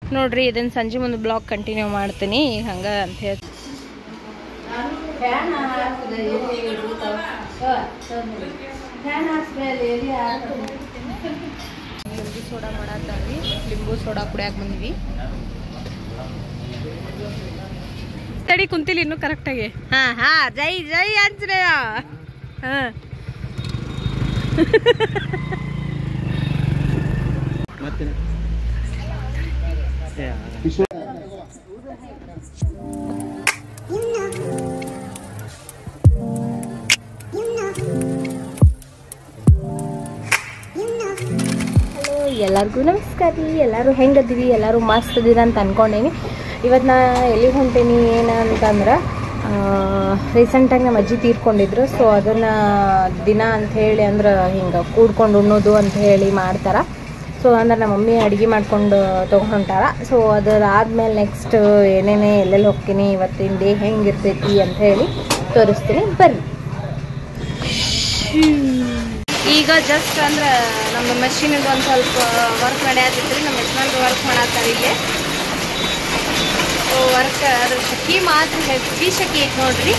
ನೋಡ್ರಿ ಇದನ್ನ ಸಂಜೆ ಮುಂದೆ ಬ್ಲಾಗ್ ಕಂಟಿನ್ಯೂ ಮಾಡ್ತೀನಿ ಹಂಗ ಅಂತ ಹೇಳಿ ಲಿಂಬು ಸೋಡಾ ಮಾಡತ್ತಾವಿ ಲಿಂಬು ಸೋಡಾ ಕುಡಿಯಾಕ ಬಂದ್ವಿ ತಡಿ ಕುಂತಿಲ್ಲ ಇನ್ನು ಕರೆಕ್ಟಾಗಿ ಹಾ ಹಾ ಜೈ ಜೈ ಆಂಜನೇಯ ಹಾ ಮತ್ತೆ ಹಲೋ ಎಲ್ಲರಿಗೂ ನಮಸ್ಕಾರ ರೀ ಎಲ್ಲರೂ ಹೆಂಗದೀವಿ ಎಲ್ಲರೂ ಮಸ್ತ್ ಅದೀರ ಅಂತ ಅನ್ಕೊಂಡೇನಿ ಇವತ್ತು ನಾ ಎಲ್ಲಿಗೆ ಹೊಂಟೇನಿ ಏನು ಅಂತಂದ್ರೆ ರೀಸೆಂಟಾಗಿ ನಮ್ಮ ಅಜ್ಜಿ ತೀರ್ಕೊಂಡಿದ್ರು ಸೊ ಅದನ್ನು ದಿನ ಅಂತ ಹೇಳಿ ಅಂದ್ರೆ ಹಿಂಗೆ ಕೂಡ್ಕೊಂಡು ಉಣ್ಣೋದು ಅಂತ ಹೇಳಿ ಮಾಡ್ತಾರೆ ಸೊ ಅಂದ್ರೆ ನಮ್ಮ ಮಮ್ಮಿ ಅಡುಗೆ ಮಾಡ್ಕೊಂಡು ತೊಗೊಂಡು ಹೊಂಟಾರ ಸೊ ಅದಾದ್ಮೇಲೆ ನೆಕ್ಸ್ಟ್ ಏನೇನೇ ಎಲ್ಲೆಲ್ಲಿ ಹೋಗ್ತೀನಿ ಇವತ್ತಿನ ಡೇ ಹೆಂಗಿರ್ತೈತಿ ಅಂತ ಹೇಳಿ ತೋರಿಸ್ತೀನಿ ಬರ್ರಿ ಈಗ ಜಸ್ಟ್ ಅಂದ್ರೆ ನಮ್ಮ ಮಷೀನಿಗೆ ಒಂದು ಸ್ವಲ್ಪ ವರ್ಕ್ ನಡೆಯತ್ತಿತ್ತು ನಮ್ಮ ಯಜಮಾನ್ರು ವರ್ಕ್ ಮಾಡತ್ತಾರೆ ಇಲ್ಲಿ ವರ್ಕ್ ಅದ್ರ ಶಕಿ ಮಾತ್ರ ಹೆವಿ ಶಕಿ ಐತೆ ನೋಡ್ರಿ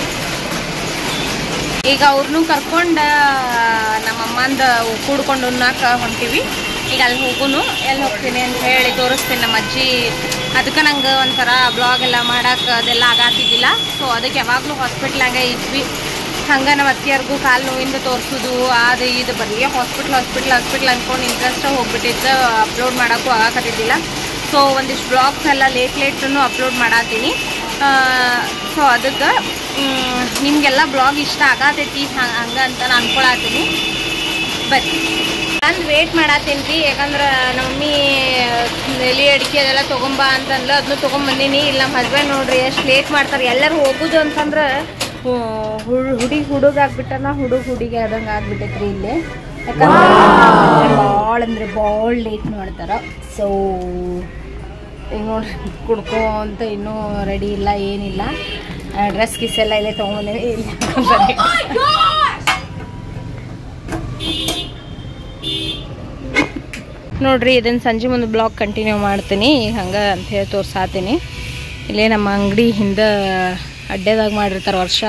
ಈಗ ಅವ್ರನ್ನೂ ಕರ್ಕೊಂಡು ನಮ್ಮ ಅಮ್ಮಂದ ಕೂಡ್ಕೊಂಡು ಉಣ್ಣಾಕ ಹೊಂಟಿವಿ ಈಗ ಅಲ್ಲಿ ಹೋಗುನು ಎಲ್ಲಿ ಹೋಗ್ತೀನಿ ಅಂತ ಹೇಳಿ ತೋರಿಸ್ತೀನಿ ನಮ್ಮ ಅಜ್ಜಿ ಅದಕ್ಕೆ ನಂಗೆ ಒಂಥರ ಬ್ಲಾಗ್ ಎಲ್ಲ ಮಾಡಕ್ಕೆ ಅದೆಲ್ಲ ಆಗತ್ತಿದ್ದಿಲ್ಲ ಸೊ ಅದಕ್ಕೆ ಯಾವಾಗಲೂ ಹಾಸ್ಪಿಟ್ಲಾಗ ಇದ್ವಿ ಹಂಗೆ ನಮ್ಮ ಅತ್ತಿಯರ್ಗೂ ಕಾಲು ನೋವಿಂದ ತೋರಿಸೋದು ಅದು ಇದು ಬರೀ ಹಾಸ್ಪಿಟ್ಲ್ ಹಾಸ್ಪಿಟ್ಲ್ ಹಾಸ್ಪಿಟ್ಲ್ ಅಂದ್ಕೊಂಡು ಇಂಟ್ರೆಸ್ಟ್ ಹೋಗ್ಬಿಟ್ಟಿದ್ದು ಅಪ್ಲೋಡ್ ಮಾಡೋಕ್ಕೂ ಆಗಕತ್ತಿದ್ದಿಲ್ಲ ಸೊ ಒಂದಿಷ್ಟು ಬ್ಲಾಗ್ಸ್ ಎಲ್ಲ ಲೇಟ್ ಲೇಟನ್ನು ಅಪ್ಲೋಡ್ ಮಾಡತ್ತೀನಿ ಸೊ ಅದಕ್ಕೆ ನಿಮಗೆಲ್ಲ ಬ್ಲಾಗ್ ಇಷ್ಟ ಆಗತೈತಿ ಹಂಗೆ ಅಂತ ನಾನು ಅನ್ಕೊಳತ್ತೀನಿ ಬರ್ರಿ ನಾನು ವೇಟ್ ಮಾಡತ್ತೀನಿ ರೀ ಯಾಕಂದ್ರೆ ನಮ್ಮ ಮಮ್ಮಿ ಎಲೆ ಅಡಿಕೆ ಅದೆಲ್ಲ ತೊಗೊಂಬಾ ಅಂತಂದ್ಲು ಅದನ್ನು ತೊಗೊಂಬಂದೀನಿ ಇಲ್ಲಿ ನಮ್ಮ ಹಸ್ಬೆಂಡ್ ನೋಡ್ರಿ ಎಷ್ಟು ಲೇಟ್ ಮಾಡ್ತಾರೆ ಎಲ್ಲರೂ ಹೋಗುದು ಅಂತಂದ್ರೆ ಹುಡುಗಿ ಹುಡುಗ ಆಗ್ಬಿಟ್ಟನ ಹುಡುಗ ಹುಡುಗಿ ಆದಂಗೆ ಆಗ್ಬಿಟ್ಟೈತ್ರಿ ಇಲ್ಲಿ ಯಾಕಂದ್ರೆ ಭಾಳ ಅಂದ್ರೆ ಭಾಳ ಲೇಟ್ ಮಾಡ್ತಾರ ಸೊ ಈಗ ನೋಡ್ರಿ ಕುಡ್ಕೋ ಅಂತ ಇನ್ನೂ ರೆಡಿ ಇಲ್ಲ ಏನಿಲ್ಲ ಡ್ರೆಸ್ ಗಿಸ್ ಎಲ್ಲ ಇಲ್ಲೇ ತೊಗೊಂಬಂದೇವಿ ಇಲ್ಲ ನೋಡ್ರಿ ಇದನ್ನ ಸಂಜೆ ಮುಂದೆ ಬ್ಲಾಗ್ ಕಂಟಿನ್ಯೂ ಮಾಡ್ತೀನಿ ಹಂಗೆ ಅಂತ ಹೇಳಿ ತೋರ್ಸಾತೀನಿ ಇಲ್ಲೇ ನಮ್ಮ ಅಂಗಡಿ ಹಿಂದೆ ಅಡ್ಡೆದಾಗ ಮಾಡಿರ್ತಾರೆ ವರ್ಷ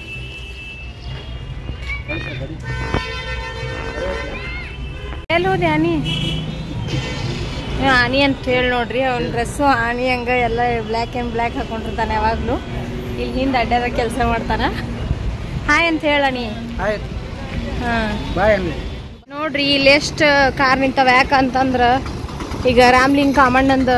ಎಲ್ಲಿ ಹೋದೆ ಆನಿ ಆನಿ ಅಂತ ಹೇಳಿ ನೋಡ್ರಿ ಅವ್ನ ಡ್ರೆಸ್ಸು ಆನಿ ಹಂಗ ಎಲ್ಲ ಬ್ಲ್ಯಾಕ್ ಆ್ಯಂಡ್ ಬ್ಲ್ಯಾಕ್ ಹಾಕೊಂಡಿರ್ತಾನೆ ಯಾವಾಗಲೂ ಇಲ್ಲಿ ಹಿಂದೆ ಅಡ್ಡಾದಾಗ ಕೆಲಸ ಮಾಡ್ತಾನ ಹಾಯ್ ಅಂತ ಹೇಳನಿ ಆಯ್ತು ಹಾಂ ಬಾಯ್ ಅಮ್ಮಿ ನೋಡ್ರಿ ಇಲ್ಲಿ ಎಷ್ಟು ಕಾರ್ ನಿಂತಾವ ಯಾಕಂತಂದ್ರೆ ಈಗ ರಾಮ್ಲಿಂಗ್ ಕಾಮಣ್ಣಂದ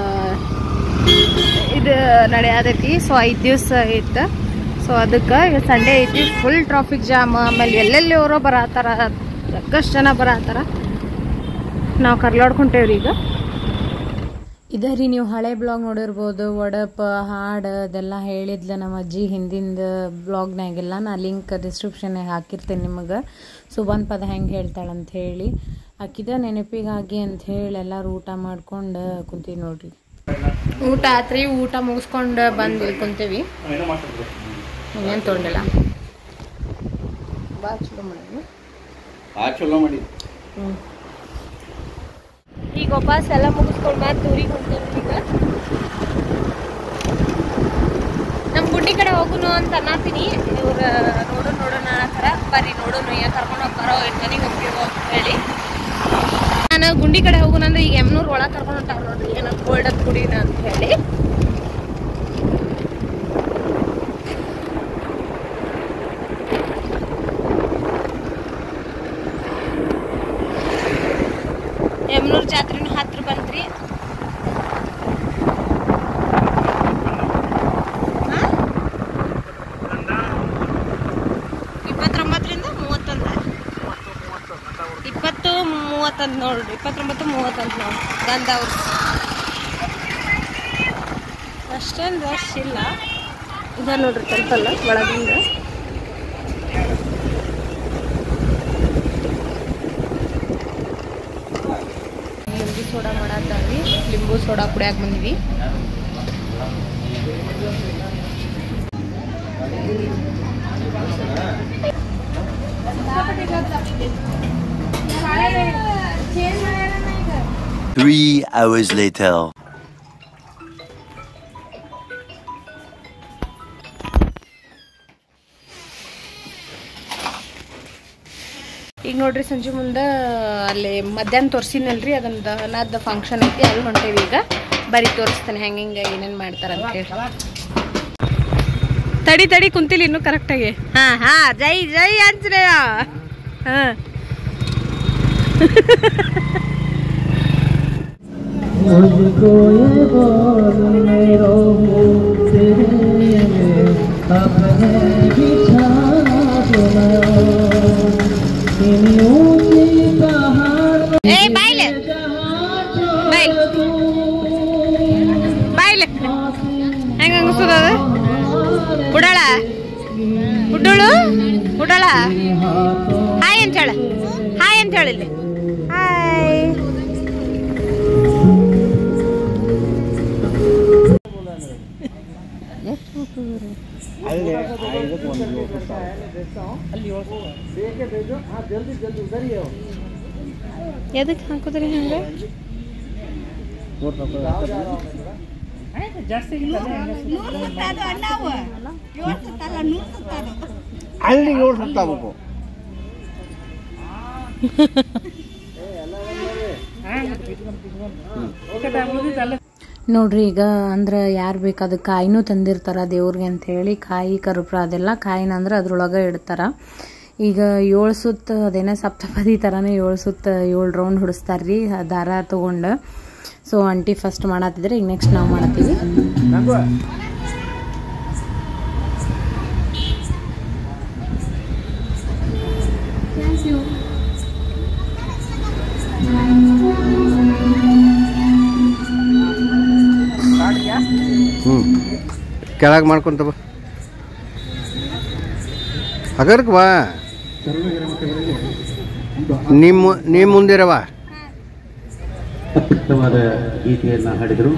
ಇದು ನಡೆಯತೈತಿ ಸೊ ಐದು ದಿವಸ ಐತೆ ಸೊ ಅದಕ್ಕೆ ಈಗ ಸಂಡೇ ಐತಿ ಫುಲ್ ಟ್ರಾಫಿಕ್ ಜಾಮ್ ಆಮೇಲೆ ಎಲ್ಲೆಲ್ಲಿ ಅವರೋ ಬರತ್ತಾರ ಸಾಕಷ್ಟು ಜನ ಬರತ್ತಾರ ನಾವು ಕರ್ಲಾಡ್ಕೊಂತೇವ್ರಿ ಈಗ ಇದೇ ರೀ ನೀವು ಹಳೆ ಬ್ಲಾಗ್ ನೋಡಿರ್ಬೋದು ಒಡಪ ಹಾಡು ಅದೆಲ್ಲ ಹೇಳಿದ್ಲ ನಮ್ಮ ಅಜ್ಜಿ ಹಿಂದಿಂದ ಬ್ಲಾಗ್ನಾಗೆಲ್ಲ ನಾ ಲಿಂಕ್ ಡಿಸ್ಕ್ರಿಪ್ಷನ್ಯಾಗ ಹಾಕಿರ್ತೇನೆ ನಿಮಗೆ ಸುಬನ್ ಪದ ಹೆಂಗೆ ಹೇಳ್ತಾಳೆ ಅಂತ ಹೇಳಿ ಹಾಕಿದ ನೆನಪಿಗಾಗಿ ಅಂತ ಹೇಳಿ ಎಲ್ಲರೂ ಊಟ ಮಾಡ್ಕೊಂಡು ಕುಂತೀವಿ ನೋಡ್ರಿ ಊಟ ಆತ್ರಿ ಊಟ ಮುಗಿಸ್ಕೊಂಡು ಬಂದು ಇಲ್ಲಿ ಕುಂತೀವಿ ಇನ್ನೇನು ತೊಗೊಂಡಿಲ್ಲ ಭಾಳ ಚಲೋ ಮಾಡಿದ್ವಿ ಆ ಚಲೋ ಮಾಡಿ ಹ್ಮ್. ಈಗ ವಾಪಸ್ ಎಲ್ಲ ಮುಗಿಸ್ಕೊಂಡು ಮತ್ತೆ ಊರಿಗೆ ಹೊಂಟೇವಿ ಈಗ ನಮ್ಮ ಗುಡ್ಡಿ ಕಡೆ ಹೋಗುನು ಅಂತ ಅನ್ನತೀನಿ ಇವ್ರ ನೋಡು ನೋಡೋಣ ಅನ್ನತ್ತಾರ ಬರ್ರಿ ನೋಡೋಣ ಏನು ಕರ್ಕೊಂಡು ಹೋಗ್ತಾರೋ ಏನು ಮನೆಗೆ ಹೋಗ್ತೀವೋ ಅಂತ ಹೇಳಿ ನಾನು ಗುಂಡಿ ಕಡೆ ಹೋಗುಣ ಅಂದ್ರೆ ಈಗ ಎಮ್ನೂರ್ ಒಳಗೆ ಕರ್ಕೊಂಡು ಹೊಂಟಾರ ನೋಡ್ರಿ ಏನೋ ಗೋಲ್ಡ್ ಕುಡಿನ ಅಂತ ಹೇಳಿ ಯಮನೂರ್ ಜಾತ್ರೆನೂ ಹತ್ರ ಬಂತ್ರಿ ಹಾ? ಇಪ್ಪತ್ತೊಂಬತ್ತರಿಂದ ಮೂವತ್ತೊಂದ ಇಪ್ಪತ್ತು ಮೂವತ್ತೊಂದು ನೋಡ್ರಿ ಇಪ್ಪತ್ತೊಂಬತ್ತು ಮೂವತ್ತೊಂದು ನೋಡಿ ಗಂಧವ್ರು ಅಷ್ಟೊಂದು ರಶ್ ಇಲ್ಲ ಇದ ನೋಡ್ರಿ ಟೆಂಪಲ್ ಒಳಗಿಂದ ಲಿಂಬು ಸೋಡಾ ಮಾಡತ್ತಾವಿ ಲಿಂಬು ಸೋಡಾ ಕುಡಿಯಾಕ ಬಂದ್ವಿ Three hours later. ಈಗ ನೋಡ್ರಿ ಸಂಜೆ ಮುಂದೆ ಅಲ್ಲಿ ಮಧ್ಯಾಹ್ನ ತೋರಿಸಿನಲ್ರಿ ಅದೊಂದು ದಹನದ ಫಂಕ್ಷನ್ ಐತಿ ಅಲ್ಲಿ ಹೊಂಟೇವಿ ಈಗ ಬರೀ ತೋರಿಸ್ತೇನೆ ಹೆಂಗೆ ಹಿಂಗೆ ಏನೇನು ಮಾಡ್ತಾರೆ ಅಂತ ಹೇಳಿ ತಡಿ ತಡಿ ಕುಂತಿಲ್ಲ ಇನ್ನೂ ಕರೆಕ್ಟಾಗಿ ಹಾ ಹಾ ಜೈ ಜೈ ಆಂಜನೇಯ ಹಾ मुझको ये बोल में रहूं तेरे में अपने बिछा दो इन ऊंची पहाड़ ಏ ಬಾಯ್ಲೆ ಬಾಯ್ ಬಾಯ್ಲೆ ಹೆಂಗ ಅನ್ಸದ ಅದು ಉಡಾಳ ಉಡ್ಡೋಳು ಉಡಾಳ ಹಾಯ್ ಅಂತ ಹೇಳ ಹಾಯ್ ಅಂತ ಹೇಳಿಲ್ಲ ಹಾಯ್ ಎದಕ್ಕೆ ಹಾಕೋದ್ರಿ ಹಂಗೆ ಅಲ್ಲಿ ಏಳು ಸುತ್ತಾಗಬೇಕು ನೋಡ್ರಿ ಈಗ ಅಂದ್ರೆ ಯಾರು ಬೇಕಾದ ಕಾಯಿನೂ ತಂದಿರ್ತಾರ ದೇವ್ರಿಗೆ ಅಂತ ಹೇಳಿ ಕಾಯಿ ಕರುಪ್ರ ಅದೆಲ್ಲ ಕಾಯಿನ ಅಂದ್ರೆ ಅದ್ರೊಳಗೆ ಇಡ್ತಾರ ಈಗ ಏಳು ಸುತ್ತ ಅದೇನೋ ಸಪ್ತಪದಿ ಥರನೇ ಏಳು ಸುತ್ತ ಏಳು ರೌಂಡ್ ಹೊಡಿಸ್ತಾರ್ರಿ ಆ ದಾರ ತೊಗೊಂಡು ಸೊ ಆಂಟಿ ಫಸ್ಟ್ ಮಾಡತ್ತಿದ್ರೆ ಈಗ ನೆಕ್ಸ್ಟ್ ನಾವು ಮಾಡತ್ತೀವಿ ಹ್ಞೂ ಕೆಳಗೆ ಮಾಡ್ಕೊಂತ ಬಾ ಹಗರ್ಕ್ ಬಾ ನಿಮ್ಮ ನಿಮ್ಮ ಮುಂದಿರವ ಅತ್ಯುತ್ತಮವಾದ ಗೀತೆಯನ್ನು ಹಾಡಿದರು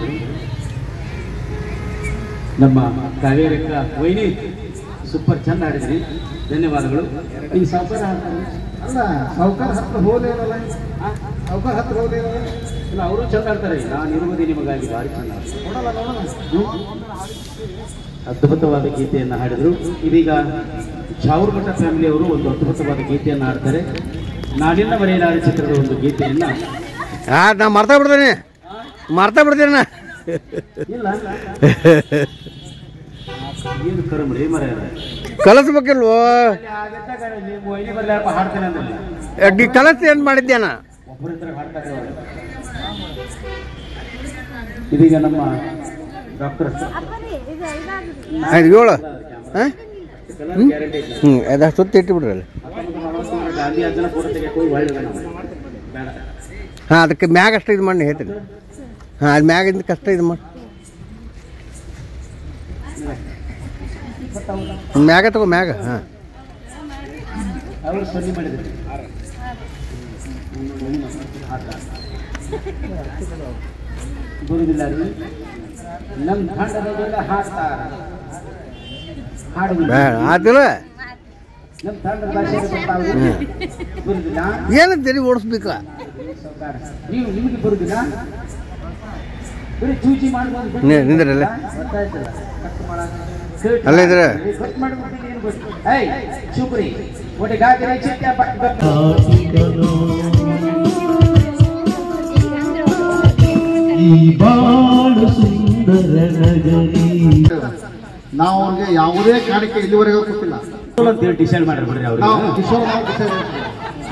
ನಮ್ಮ ಕಾವೇರಕ್ಕ ವೈನಿ ಸೂಪರ್ ಚಂದ ಹಾಡಿದ್ರಿ ಧನ್ಯವಾದಗಳು ಈ ಸಾವುಕಾರ ಅಲ್ಲ ಸಾವುಕಾರ ಹತ್ರ ಹೋಲೇನಲ್ಲ ಸಾವುಕಾರ ಹತ್ರ ಹೋಲೇನಲ್ಲ ಇಲ್ಲ ಅವರು ಚಂದ ಆಡ್ತಾರೆ ನಾನು ಇರುವುದೇ ನಿಮಗಾಗಿ ಭಾರಿ ಚಂದ ಹ್ಮ್? ಅದ್ಭುತವಾದ ಗೀತೆಯನ್ನು ಹಾಡಿದರು ಇದೀಗ ಚಾವೂರ್ಘಟ್ಟ ಫ್ಯಾಮಿಲಿಯವರು ಒಂದು ಅದ್ಭುತವಾದ ಗೀತೆಯನ್ನು ಹಾಡ್ತಾರೆ ನಾಡಿನ ಮರೆಯಲಾದ ಚಿತ್ರದ ಒಂದು ಗೀತೆಯನ್ನು ಆ ನಾ ಮರ್ತಾ ಬಿಡ್ತೇನೆ ಮರ್ತಾ ಬಿಡ್ತೇನೆ ನಾ ಇಲ್ಲ ಏನು ಕರ್ಮರಿ ಮರ ಕಲಿಸ್ಬೇಕಿಲ್ವೋ ಹಾಡ್ತೇನೆ ಅಂದ್ರೆ ನೀ ಕಲಸಿ ಏನು ಮಾಡಿದ್ಯಾನ ಒಬ್ಬರ ಹತ್ರ ಹಾಡ್ತಾರೆ ಅವ್ರು. ಇದೀಗ ನಮ್ಮ ಡಾಕ್ಟರ್ ಆಯ್ತು ಏಳು ಹಾಂ ಹ್ಞೂ ಅದು ಸುತ್ತ ಇಟ್ಟು ಬಿಡ್ರಿ ಅಲ್ಲಿ ಗಾಂಧಿ ಅಜ್ಜನ ಫೋಟೋ ತೆಗೆಯಕ್ಕೆ ಹೋಗಿ ಒಳ್ಳೆ ಬೇಡ ಹಾಂ ಅದಕ್ಕೆ ಮ್ಯಾಗ ಅಷ್ಟು ಇದು ಮಾಡಿ ಹೇಳ್ತೀನಿ ಹಾಂ ಅದು ಮ್ಯಾಗಿಂದ ಕಷ್ಟ ಇದು ಮಾಡಿ ಮ್ಯಾಗ ತಗೋ ಮ್ಯಾಗ ಹಾಂ ಅವರು ಸೊನ್ನೆ ಮಾಡಿದ್ರು ಬರುವುದಿಲ್ಲ ರೀ ನಮ್ಮ ತಂಡದವರೆಲ್ಲ ಹಾಡ್ತಾರ ಹಾಡುದಿಲ್ಲ ಬೇಡ ಆದಿಲ್ಲ ನಮ್ಮ ತಂಡದ ಭಾಷೆ ಗೊತ್ತಾಗುದಿಲ್ಲ ಬರುದಿಲ್ಲ ಏನು ತೆರಿ ಓಡಿಸ್ಬೇಕ ಸಾವ್ಕಾರ. ನೀವು ನಿಮಗೆ ಬರುದಿಲ್ಲ ಬರೀ ಚೂಚಿ ಮಾಡ್ಬೋದು ನಿ- ನಿಂದ್ರಲ್ಲ. ಗೊತ್ತಾಯ್ತಲ್ಲ ಕಟ್ ಮಾಡಕ್ಕೆ. ಅಲ್ಲೇ ಇದ್ರೆ. ಕಟ್ ಮಾಡ್ಬಿಟ್ಟು ಏನು ಗೊತ್ತು? ಏಯ್ ಶುಕ್ರಿ ಒಟ್ಟಿಗಾಗಿರೋ ಚಿಕ್ಕ ಬಟ್ ಬಟ್ ಈ ಬಾಳು ಸುಂದರ ನಗರಿ ನಾವು ಅವ್ರಿಗೆ ಯಾವುದೇ ಕಾಣಿಕೆ ಇಲ್ಲಿವರೆಗೂ ಕೊಟ್ಟಿಲ್ಲ ಅಂತೇಳಿ ಡಿಸೈಡ್ ಮಾಡ್ರಿ ಬಿಡ್ರಿ ನಾವು ಅವ್ರಿಗೆ ಕಿಶೋರ್ ನಾವು decide ಮಾಡ್ತೀವಿ.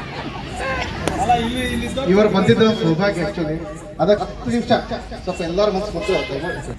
ಇವರು ಬಂದಿದ್ದ ಸೌಭಾಗ್ಯ ಆಕ್ಚುಲಿ ಅದಕ್ಕೆ ಹತ್ತು ನಿಮಿಷ ಸ್ವಲ್ಪ ಎಲ್ಲರೂ ಮನಸ್ಸು ಮತ್ತು ದಯಮಾಡಿ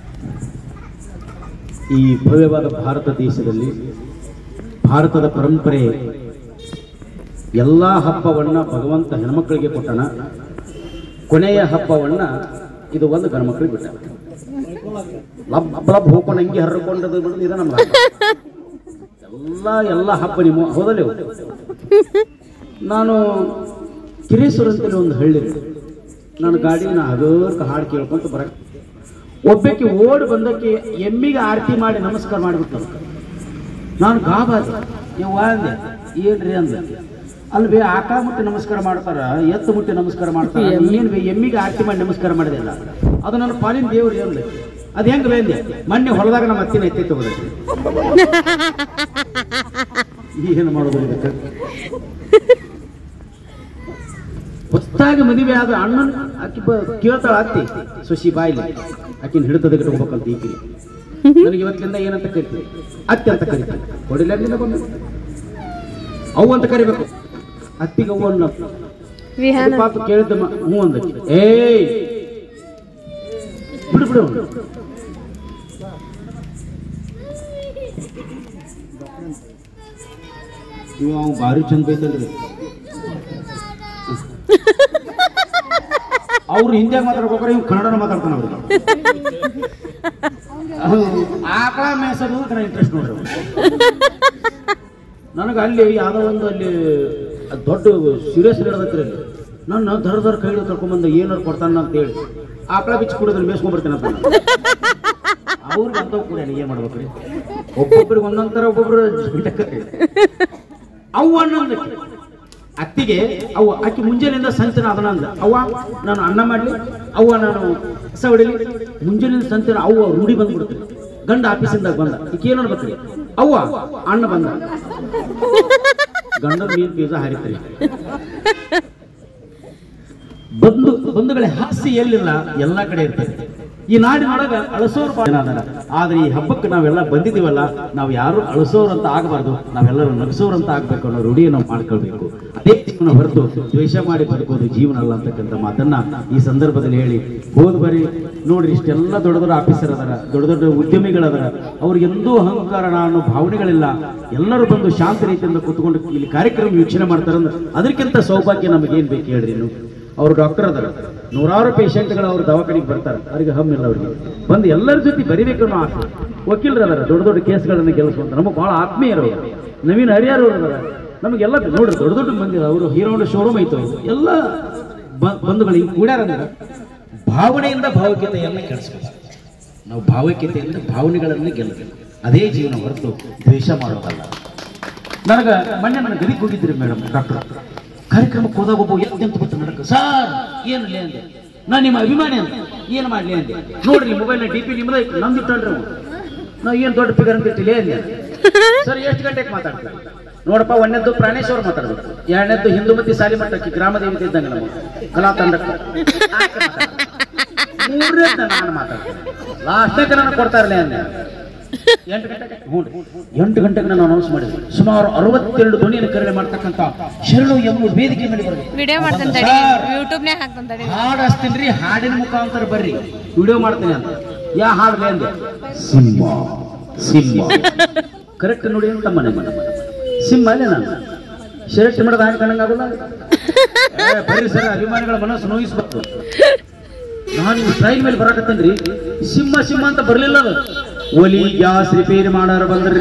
ಈ ಭವ್ಯವಾದ ಭಾರತ ದೇಶದಲ್ಲಿ ಭಾರತದ ಪರಂಪರೆ ಎಲ್ಲ ಹಬ್ಬವನ್ನ ಭಗವಂತ ಹೆಣ್ಮಕ್ಳಿಗೆ ಕೊಟ್ಟಣ ಕೊನೆಯ ಹಬ್ಬವನ್ನ ಇದು ಒಂದು ಗಂಡ್ಮಕ್ಳಿಗೆ ಬಿಟ್ಟ ಲಬ್ ಲಬ್ ಹೋಗ್ಕೊಂಡು ಹಂಗೆ ಹರ್ಕೊಂಡದು ಬಿಡೋದು ಇದು ನಮ್ಮ ಹಬ್ಬ. ಎಲ್ಲ ಎಲ್ಲ ಹಬ್ಬ ನಿಮ್ಮ ಹೌದಲ್ಲ ಇವು? ನಾನು ಕಿರೇಶ್ವರ ಅಂತೇಳಿ ಒಂದು ಹಳ್ಳಿ ಇದೆ. ನಾನು ಗಾಡಿನ ಹಗರ್ಕ ಹಾಡು ಕೇಳ್ಕೊಂತ ಬರಕ್ ಒಬ್ಬಕ್ಕೆ ಓಡ್ ಬಂದಕ್ಕೆ ಎಮ್ಮಿಗೆ ಆರತಿ ಮಾಡಿ ನಮಸ್ಕಾರ ಮಾಡಿಬಿಟ್ಟು ನಾನು ಗಾಬಾದೆ ಯವ್ವ ಅಂದೆ ಏನ್ರಿ ಅಂದೆ ಅಲ್ಲಿ ಬೇ ಆಕ ಮುಟ್ಟಿ ನಮಸ್ಕಾರ ಮಾಡ್ತಾರ ಎತ್ತು ಮುಟ್ಟಿ ನಮಸ್ಕಾರ ಮಾಡ್ತಾರ ಏನ್ ಬೇ ಎಮ್ಮಿಗೆ ಆರತಿ ಮಾಡಿ ನಮಸ್ಕಾರ ಮಾಡಿದೆಲ್ಲ ಅದು ನನ್ನ ಪಾಲಿನ ದೇವ್ರಿ ಅಂದೆ ಅದು ಹೆಂಗ್ ಬೇ ಅಂದೆ ಮೊನ್ನೆ ಹೊಲದಾಗ ನಮ್ಮ ಅತ್ತಿನ ಎತ್ತಿ ತಗೋದೈತಿ ಏನು ಮಾಡೋದು ಇದಕ್ಕೆ ಹೊಸ್ತಾಗಿ ಮದುವೆ ಆದ ಅಣ್ಣನ ಆಕಿ ಬ ಕೇಳ್ತಾಳ ಅತ್ತಿ ಸೊಸಿ ಬಾಯಿಲಿ ಆಕಿನ ಹಿಡಿತದ ಇಟ್ಕೋಬೇಕಂತ ಈಕಿ ನನಗೆ ಇವತ್ತಿಂದ ಏನಂತ ಕರಿತೀವಿ ಅತ್ತೆ ಅಂತ ಕರಿತೀವಿ ಹೊಡಿಲ್ಲ ನಿನ್ನ ಬಂದು ಅವು ಅಂತ ಕರಿಬೇಕು ಅತ್ತಿಗೆ ಅವು ಅನ್ನ ವಿಹಾನ ಅದು ಪಾಪ ಕೇಳಿದ್ದ ಮ- ಹ್ಞೂ ಅಂದ ಏಯ್ ಬಿಡು ಬಿಡು ಅವ್ನ. ಇವ ಅವ್ ಭಾರಿ ಚಂದ ಬೈತಲ್ರಿ ಅವ್ರು ಹಿಂದೆ ಮಾತಾಡ್ಬೇಕಾರೆ ಇವ್ ಕನ್ನಡನ ಮಾತಾಡ್ತಾನ ಅವ್ರಿಗೆ ಆಕಳ ಮೇಸೋದು ಕಡೆ ಇಂಟ್ರೆಸ್ಟ್ ನೋಡ್ರಿ ಅವ್ರು. ನನಗೆ ಅಲ್ಲಿ ಯಾವುದೋ ಒಂದು ಅಲ್ಲಿ ಅದ್ ದೊಡ್ಡ ಸೀರಿಯಸ್ ನಡೆದತ್ರಿ ಅಲ್ಲಿ ನನ್ನ ದರ ದರ ಕೈ ಹಿಡಿದು ಕರ್ಕೊಂಬಂದ ಏನಾರು ಕೊಡ್ತಾನ ಅಂತ ಹೇಳಿ ಆಕಳ ಬಿಚ್ಚಿ ಕುಡಿದ್ರೆ ಮೇಸ್ಕೊಂಡ್ಬರ್ತೀನಿ ಅಂತ ನಾನು. ಅವ್ರಿಗೆ ಅಂತವ್ ಕೂಡ ಏನು ಮಾಡ್ಬೇಕ್ರಿ ಒಬ್ಬೊಬ್ರಿಗೆ ಒಂದೊಂದ್ ಥರ ಒಬ್ಬೊಬ್ರು ಜೀವನಕ್ಕೆ. ಅವ್ವ ಅನ್ನೋದು ಅತ್ತಿಗೆ ಅವ್ವ ಆಕಿ ಮುಂಜಾನೆಯಿಂದ ಸಂಚನ ಅದನ್ನ ಅಂದ ಅವ್ವ ನಾನು ಅನ್ನ ಮಾಡ್ಲಿ ಅವ್ವ ನಾನು ಕಸ ಹೊಡಿಲಿ ಮುಂಜಾನೆಯಿಂದ ಸಂಚನ ಅವ್ವ ರೂಢಿ ಬಂದ್ಬಿಡ್ತೀನಿ ಗಂಡ ಆಫೀಸಿಂದ ಬಂದ ಈಕೆ ಏನು ಅನ್ಬೇಕ್ರಿ ಅವ್ವ ಅಣ್ಣ ಬಂದ ಗಂಡ ಮೀನ್ ಬೀಜ ಹರಿತ್ರಿ ಬಂಧು ಬಂಧುಗಳೇ ಹಾಸ್ಯ ಎಲ್ಲಿಲ್ಲ ಎಲ್ಲಾ ಕಡೆ ಇರ್ತದೆ ಈ ನಾಡಿನೊಳಗ ಅಳಸೋರು ಬಹಳ ಜನ ಅದಾರ ಆದ್ರೆ ಈ ಹಬ್ಬಕ್ಕೆ ನಾವೆಲ್ಲ ಬಂದಿದ್ದೀವಲ್ಲ ನಾವು ಯಾರು ಅಳಸೋರು ಅಂತ ಆಗಬಾರ್ದು ನಾವೆಲ್ಲರೂ ನಗಸೋರು ಅಂತ ಆಗ್ಬೇಕು ಅನ್ನೋ ರೂಢಿயை ನಾವು ಮಾಡ್ಕೊಳ್ಬೇಕು ಅದೇ ಜೀವನ ಹೊರತು ದ್ವೇಷ ಮಾಡಿ ಬದುಕೋದು ಜೀವನ ಅಲ್ಲ ಅಂತಕ್ಕಂಥ ಮಾತನ್ನ ಈ ಸಂದರ್ಭದಲ್ಲಿ ಹೇಳಿ ಹೋದ ಬರಿ ನೋಡ್ರಿ ಇಷ್ಟೆಲ್ಲ ದೊಡ್ಡ ದೊಡ್ಡ ಆಫೀಸರ್ ಅದಾರ ದೊಡ್ಡ ದೊಡ್ಡ ಉದ್ಯಮಿಗಳದಾರ ಅವ್ರಿಗೆಂದೂ ಅಹಂಕಾರ ಅನ್ನೋ ಭಾವನೆಗಳಿಲ್ಲ ಎಲ್ಲರೂ ಬಂದು ಶಾಂತ ರೀತಿಯಿಂದ ಕೂತ್ಕೊಂಡು ಇಲ್ಲಿ ಕಾರ್ಯಕ್ರಮ ವೀಕ್ಷಣೆ ಮಾಡ್ತಾರಂದ್ರೆ ಅದಕ್ಕಿಂತ ಸೌಭಾಗ್ಯ ನಮಗೇನ್ ಬೇಕು ಹೇಳ್ರಿ ನೀವು ಅವರು ಡಾಕ್ಟರ್ ಅದಾರ ನೂರಾರು ಪೇಷಂಟ್ಗಳು ಅವ್ರ ದವಾಖಾನಿಗೆ ಬರ್ತಾರೆ ಅವ್ರಿಗೆ ಹಮ್ಮಿಲ್ಲ ಅವ್ರಿಗೆ ಬಂದು ಎಲ್ಲರ ಜೊತೆ ಬರಿಬೇಕು ಅನ್ನೋ ಆಸೆ ವಕೀಲರು ಅದಾರ ದೊಡ್ಡ ದೊಡ್ಡ ಕೇಸ್ಗಳನ್ನು ಗೆಲ್ಲಿಸುವಂತ ನಮಗೆ ಬಹಳ ಆತ್ಮೀಯರು ಅವ್ರು. ನವೀನ್ ಹರಿಯಾರ್ ಅವರು ಅದಾರ ನಮಗೆಲ್ಲ ನೋಡ್ರಿ ದೊಡ್ಡ ದೊಡ್ಡ ಮಂದಿ ಅವರು ಹೀರೋ ಶೋರೂಮ್ ಐತೆ ಅವ್ರು. ಎಲ್ಲ ಬ- ಬಂಧುಗಳು ಹಿಂಗೆ ಕೂಡ್ಯಾರಂದ್ರೆ ಭಾವನೆಯಿಂದ ಭಾವೈಕ್ಯತೆಯನ್ನ ಕೆಡಿಸ್ಬೇಕು ನಾವು ಭಾವೈಕ್ಯತೆಯಿಂದ ಭಾವನೆಗಳನ್ನು ಗೆಲ್ಲಬೇಕು ಅದೇ ಜೀವನ ಹೊರತು ದ್ವೇಷ ಮಾಡೋದಲ್ಲ ನನಗ ಮೊನ್ನೆ ನನ್ನ ಗದಿಗೆ ಹೋಗಿದ್ರಿ ಮೇಡಮ್ ಡಾಕ್ಟರ್ ಕಾರ್ಯಕ್ರಮಕ್ಕೆ ಹೋದಾಗ ಒಬ್ಬ ಎದ್ದು ನಿಂತು ಬಿಟ್ಟು ನಡಕ ಸರ್ ಏನಲ್ಲಿ ಅಂದೆ ನಾ ನಿಮ್ಮ ಅಭಿಮಾನಿ ಅಂತ ಏನು ಮಾಡ್ಲಿ ಅಂದೆ ನೋಡ್ರಿ ಮೊಬೈಲ್ ಡಿ ಪಿ ನಿಮ್ಮದ ನಂದು ಇಟ್ಟಲ್ರಿ ಅವ ನಾ ಏನು ದೊಡ್ಡ ಫಿಗರ್ ಅಂತ ಇಟ್ಟಿಲ್ಲ ಅಂದೆ ಸರ್ ಎಷ್ಟು ಗಂಟೆಗೆ ಮಾತಾಡ್ತಾರೆ ನೋಡಪ್ಪ ಒಂದನೇದ್ದು ಪ್ರಾಣೇಶ್ವರ್ ಮಾತಾಡ್ಬೇಕು ಎರಡನೇದ್ದು ಹಿಂದೂಮತಿ ಸಾಲಿಮಠಕ್ಕೆ ಗ್ರಾಮ ದೇವತೆ ಇದ್ದಂಗೆ ನಮ್ಮ ಕಲಾ ತಂಡಕ್ಕೆ ಮೂರನೇದ್ದು ನಾನು ಮಾತಾಡ್ತೇನೆ ಲಾಸ್ಟ್ನಾಗ ನಾನು ಕೊಡ್ತಾ ಇರಲಿ ಅಂದೆ ಎಂಟು ಗಂಟೆಗೆ ಹ್ಞೂ ರೀ. ಎಂಟು ಗಂಟೆಗೆ ನಾನು ಅನೌನ್ಸ್ ಮಾಡಿದ್ದೆ ಸುಮಾರು ಅರವತ್ತೆರಡು ಧ್ವನಿಯನ್ನು ಕರೆಳೆ ಮಾಡ್ತಕ್ಕಂಥ ಶರಣು ಎಂಬ ವೇದಿಕೆ ಮೇಲೆ ಬರಬೇಕು ವಿಡಿಯೋ ಮಾಡ್ತಾನೆ ತಡಿ ಯೂಟ್ಯೂಬ್ನ್ಯಾಗ ಹಾಕ್ತಾನೆ ತಡಿ ಹಾಡು ಹಚ್ತೀನಿ ರೀ ಹಾಡಿನ ಮುಖಾಂತರ ಬರ್ರಿ ವಿಡಿಯೋ ಮಾಡ್ತೀನಿ ಅಂತ ಯಾ ಹಾಡ್ಲೆ ಅಂದೆ ಸಿಂಹ ಸಿಂಹ ಕರೆಕ್ಟ್ ನೋಡಿ ಅಂತ ಮನೆ ಮನೆ ಸಿಂಹ ಅಲ್ಲೇ ನಾನು ಶರ್ಟ್ ಮಾಡೋದು ಹಾಗೆ ಕಾಣಂಗಾಗಲ್ಲ ಏ, ಬರ್ರಿ ಸರ್ ಅಭಿಮಾನಿಗಳ ಮನಸ್ಸು ನೋಯಿಸ್ಬೇಕು ನಾನು ಟ್ರೈನ್ ಮೇಲೆ ಬರಾಕತ್ತೇನ್ರಿ ಸಿಂಹ ಸಿಂಹ ಅಂತ ಬರ್ಲಿಲ್ಲ ಅದು ಒಲಿ ಗ್ಯಾಸ್ ರಿಪೇರಿ ಮಾಡೋರು ಬಂದ್ರಿ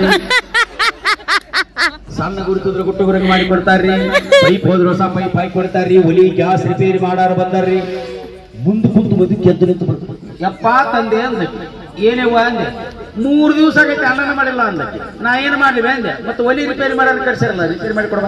ಸಣ್ಣ ಗುರುತಿದ್ರೆ ಗುಟ್ಟು ಗುರುಗೆ ಮಾಡಿ ಕೊಡ್ತಾರ್ರಿ ಪೈಪ್ ಹೋದ್ರೆ ಹೊಸ ಪೈಪ್ ಹಾಕಿ ಕೊಡ್ತಾರ್ರಿ ಒಲಿ ಗ್ಯಾಸ್ ರಿಪೇರಿ ಮಾಡಾರ ಬಂದಾರ್ರಿ ಮುಂದೆ ಕುಂತು ಬದುಕಿ ಎದ್ದು ನಿಂತು ಬರ್ತಾರೆ ಯಪ್ಪ ತಂದೆ ಅಂದಕ್ಕೆ ಏನೇವ ಅಂದೆ ಮೂರು ದಿವಸ ಆಗೈತೆ ಅನ್ನನ ಮಾಡಿಲ್ಲ ಅಂದಕ್ಕೆ ನಾ ಏನು ಮಾಡ್ಲಿ ಅಂದೆ ಮತ್ತೆ ಒಲಿ ರಿಪೇರಿ ಮಾಡೋದು ಕರ್ಸಿರಲ್ಲ ರಿಪೇರಿ ಮಾಡಿ ಕೊಡಬ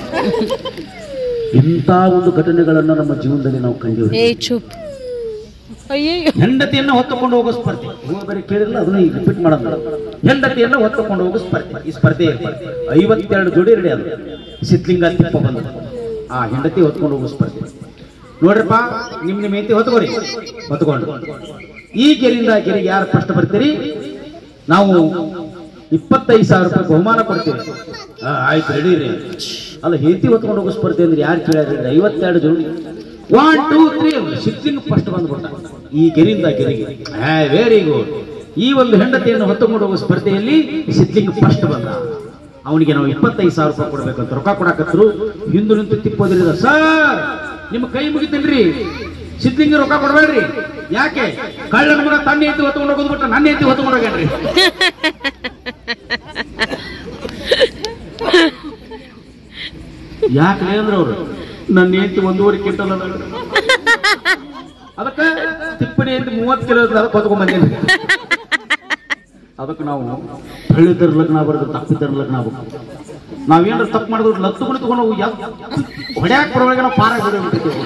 ಇಂಥ ಒಂದು ಘಟನೆಗಳನ್ನು ನಮ್ಮ ಜೀವನದಲ್ಲಿ ನಾವು ಕಂಡಿವಿ ಏ ಚುಪ್ ಅಯ್ಯಯ್ಯೋ ಹೆಂಡತಿಯನ್ನು ಹೊತ್ತುಕೊಂಡು ಹೋಗೋ ಸ್ಪರ್ಧೆ ನೀವು ಬರೀ ಕೇಳಿಲ್ಲ ಅದನ್ನ ಈಗ ರಿಪೀಟ್ ಮಾಡೋದು ಹೆಂಡತಿಯನ್ನು ಹೊತ್ತುಕೊಂಡು ಹೋಗೋ ಸ್ಪರ್ಧೆ ಈ ಸ್ಪರ್ಧೆ ಏರ್ಪಡಿದೆ ಐವತ್ತೆರಡು ಜೋಡಿ ರೆಡಿ ಅದು ಸಿದ್ಲಿಂಗ ತಿಪ್ಪ ಬಂದ ಆ ಹೆಂಡತಿ ಹೊತ್ಕೊಂಡು ಹೋಗೋ ಸ್ಪರ್ಧೆ ನೋಡ್ರಪ್ಪ ನಿಮ್ ನಿಮ್ಮ ಹೆಂಡತಿ ಹೊತ್ಕೋರಿ ಹೊತ್ಕೊಂಡು ಈ ಗೆರೆಯಿಂದ ಆ ಗೆರೆಗೆ ಯಾರು ಫಸ್ಟ್ ಬರ್ತೀರಿ ನಾವು ಇಪ್ಪತ್ತೈದು ಸಾವಿರ ರೂಪಾಯಿ ಬಹುಮಾನ ಕೊಡ್ತೀವಿ ಆ, ಆಯ್ತು ರೆಡಿ ರೀ ಅಲ್ಲ ಹೆಂಡತಿ ಹೊತ್ಕೊಂಡು ಹೋಗೋ ಸ್ಪರ್ಧೆ ಅಂದ್ರೆ ಯಾರು ಕೇಳ್ಯಾರ ಐವತ್ತೆರಡು ಜೋಡಿ one two three shifting first ಬಂದ್ಬಿಟ್ಟ ಈ ಗೆರೆಯಿಂದ ಆ ಗೆರೆಗೆ ವೆರಿ ಗುಡ್ ಈ ಒಂದು ಹೆಂಡತಿಯನ್ನು ಹೊತ್ತುಕೊಂಡು ಹೋಗುವ ಸ್ಪರ್ಧೆಯಲ್ಲಿ ಸಿದ್ಲಿಂಗ್ ಫಸ್ಟ್ ಬಂದ ಅವನಿಗೆ ನಾವು ಇಪ್ಪತ್ತೈದು ಸಾವಿರ ರೂಪಾಯಿ ಕೊಡ್ಬೇಕಂತ ರೊಕ್ಕ ಕೊಡಕತ್ರು ಹಿಂದು ನಿಂತು ತಿಪ್ಪೋದ್ರಿಂದ ಸರ್ ನಿಮ್ಮ ಕೈ ಮುಗಿತೇನ್ರಿ ಸಿದ್ಲಿಂಗ ರೊಕ್ಕ ಕೊಡ್ಬೇಡ್ರಿ ಯಾಕೆ ಕಳ್ಳನ ಮಗ ತನ್ನ ಹೆಂಡತಿ ಹೊತ್ಕೊಂಡು ಹೋಗೋದು ಬಿಟ್ಟು ನನ್ನ ಹೆಂಡತಿ ಹೊತ್ಕೊಂಡು ಹೋಗ್ಯಾನ್ರಿ ಯಾಕೆ ಅಂದ್ರೆ ಅವರು ನನ್ನ ಹೆಂಡತಿ ಒಂದೂವರೆ ಕ್ವಿಂಟಲ್ ಅದ ಅದಕ್ಕೆ ತಿಪ್ಪಣಿ ಅಂತ ಮೂವತ್ತು ಕಿಲೋ ಇರ್ತದೆ ಅದಕ್ಕೆ ಹೊತ್ಕೊಂಡ್ ಬಂದೇನೆ ಅದಕ್ಕೆ ನಾವು ಹಳ್ಳಿ ತರ್ಲಕ್ ನಾವು ಬರೋದು ತಪ್ಪಿ ತರ್ಲಕ್ ನಾವು ನಾವೇನಾದ್ರು ತಪ್ಪು ಮಾಡಿದ್ರು ಲತ್ತು ಕೂಡ ತಗೊಂಡು ಹೋಗಿ ಹೊಡ್ಯಾಕ್ ಬರೋವಾಗ ನಾವು ಪಾರಾಗಿ ಹೊಡೆಯೋಗ್ಬಿಟ್ಟಿದ್ದೇವೆ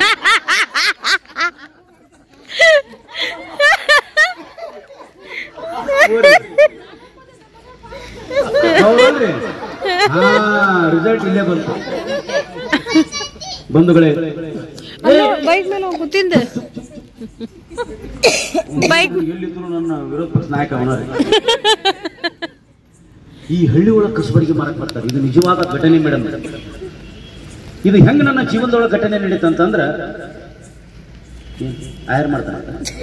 ಹೌದಲ್ರಿ ಹಾ ರಿಸಲ್ಟ್ ಇಲ್ಲೇ ಬಂತು ಬಂಧುಗಳೇ ಏ, ಬೈಕ್ ಮೇಲೆ ಹೋಗಿ ಕೂತಿದ್ದೆ ಬೈಕ್ ಎಲ್ಲಿದ್ರು ನನ್ನ ವಿರೋಧ ಪಕ್ಷ ನಾಯಕ ಅವನರಿ ಈ ಹಳ್ಳಿ ಒಳಗೆ ಕಸಬರಿಗೆ ಮಾರಕ್ ಬರ್ತಾರೆ ಇದು ನಿಜವಾದ ಘಟನೆ ಮೇಡಮ್ ಇದು ಹೆಂಗ್ ನನ್ನ ಜೀವನದೊಳಗೆ ಘಟನೆ ನಡೀತಂತಂದ್ರ ಆಯರ್ ಮಾಡ್ತಾನ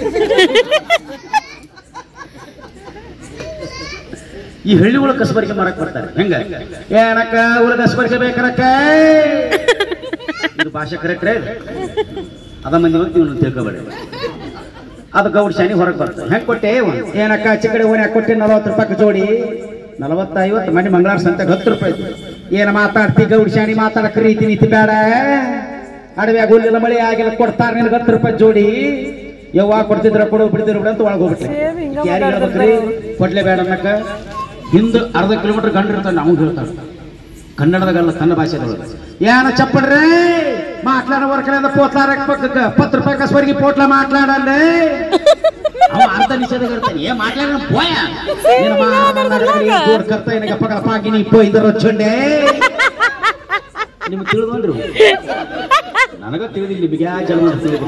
ಈ ಹಳ್ಳಿ ಒಳಗೆ ಕಸಬರಿಗೆ ಮಾರಕ್ ಬರ್ತಾರೆ ಹೆಂಗ ಏನಕ್ಕ ಒಳಗ ಕಸಬರಿಗೆ ಬೇಕರಕ್ಕ ಇದು ಭಾಷೆ ಕರೆಕ್ಟ್ ರೇ ಅದ ಮಂದಿ ಹೋಗಿ ನೀವು ತಿಳ್ಕೊಬೇಡಿ ಅದು ಗೌಡ್ ಶಾನಿ ಹೊರಗೆ ಬರ್ತದೆ ಹೆಂಗ್ ಕೊಟ್ಟೆ ಏನಕ್ಕ ಚಿಕ್ಕಡೆ ಓಣಿ ಕೊಟ್ಟೆ ನಲವತ್ತು ರೂಪಾಯಿ ಜೋಡಿ ನಲವತ್ತ ಐವತ್ತು ಮನೆ ಮಂಗಳಾರ ಸಂತೆಗೆ ಹತ್ತು ರೂಪಾಯಿ ಇತ್ತು. ಏನ ಮಾತಾಡ್ತಿ ಗೌಡ್ ಶಾನಿ ಮಾತಾಡಕ್ ರೀತಿ ನೀತಿ ಬೇಡ ಅಡವ್ಯಾಗ ಹುಲ್ಲಿಲ್ಲ ಮಳೆ ಆಗಿಲ್ಲ ಕೊಡ್ತಾರ ನಿನಗೆ ಹತ್ತು ರೂಪಾಯಿ ಜೋಡಿ ಯವ್ವ ಕೊಡ್ತಿದ್ರ ಕೊಡು ಬಿಡ್ತಿದ್ರ ಬಿಡ ಅಂತ ಒಳಗೆ ಹೋಗ್ಬಿಟ್ರೆ ಯಾರಿಗೆ ಹೇಳ್ಬೇಕ್ರಿ ಕೊಡ್ಲೇ ಬೇಡ ಅನ್ನಕ್ಕ ಹಿಂದ್ ಅರ್ಧ ಕಿಲೋಮೀಟರ್ ಗಂಡ ಇರ್ತಾನೆ ನಾವು ಹೇಳ್ತಾನೆ ಕನ್ನಡದಾಗಲ್ಲ ತನ್ನ ಭಾಷೆದೊಳಗೆ ಏನ ಚಪ್ಪಡ್ರೆ మాట్లాడ వరకలేదా పోట్లార పత్తు రూపాయలు కసవరికి పోట్ల మాట్లాడాలి ಅವ ಅರ್ಧ ನಿಷೇಧ ಇರ್ತಾನೆ ಏ ಮಾట్లాಡ పోయా నేను మా ದೂರ ಕರ್ತ ಏನಕ್ಕೆ ಪಗಲ ಪಾಗಿ ನೀ ಪೋ ಇದರ వచ్చండే ನಿಮ್ಗೆ ತಿಳಿದ್ರಿ ನನಗ ತಿಳಿದಿಲ್ಲ ನಿಮಗೆ ಯಾ ಜನ್ಮ ತಿಳಿದು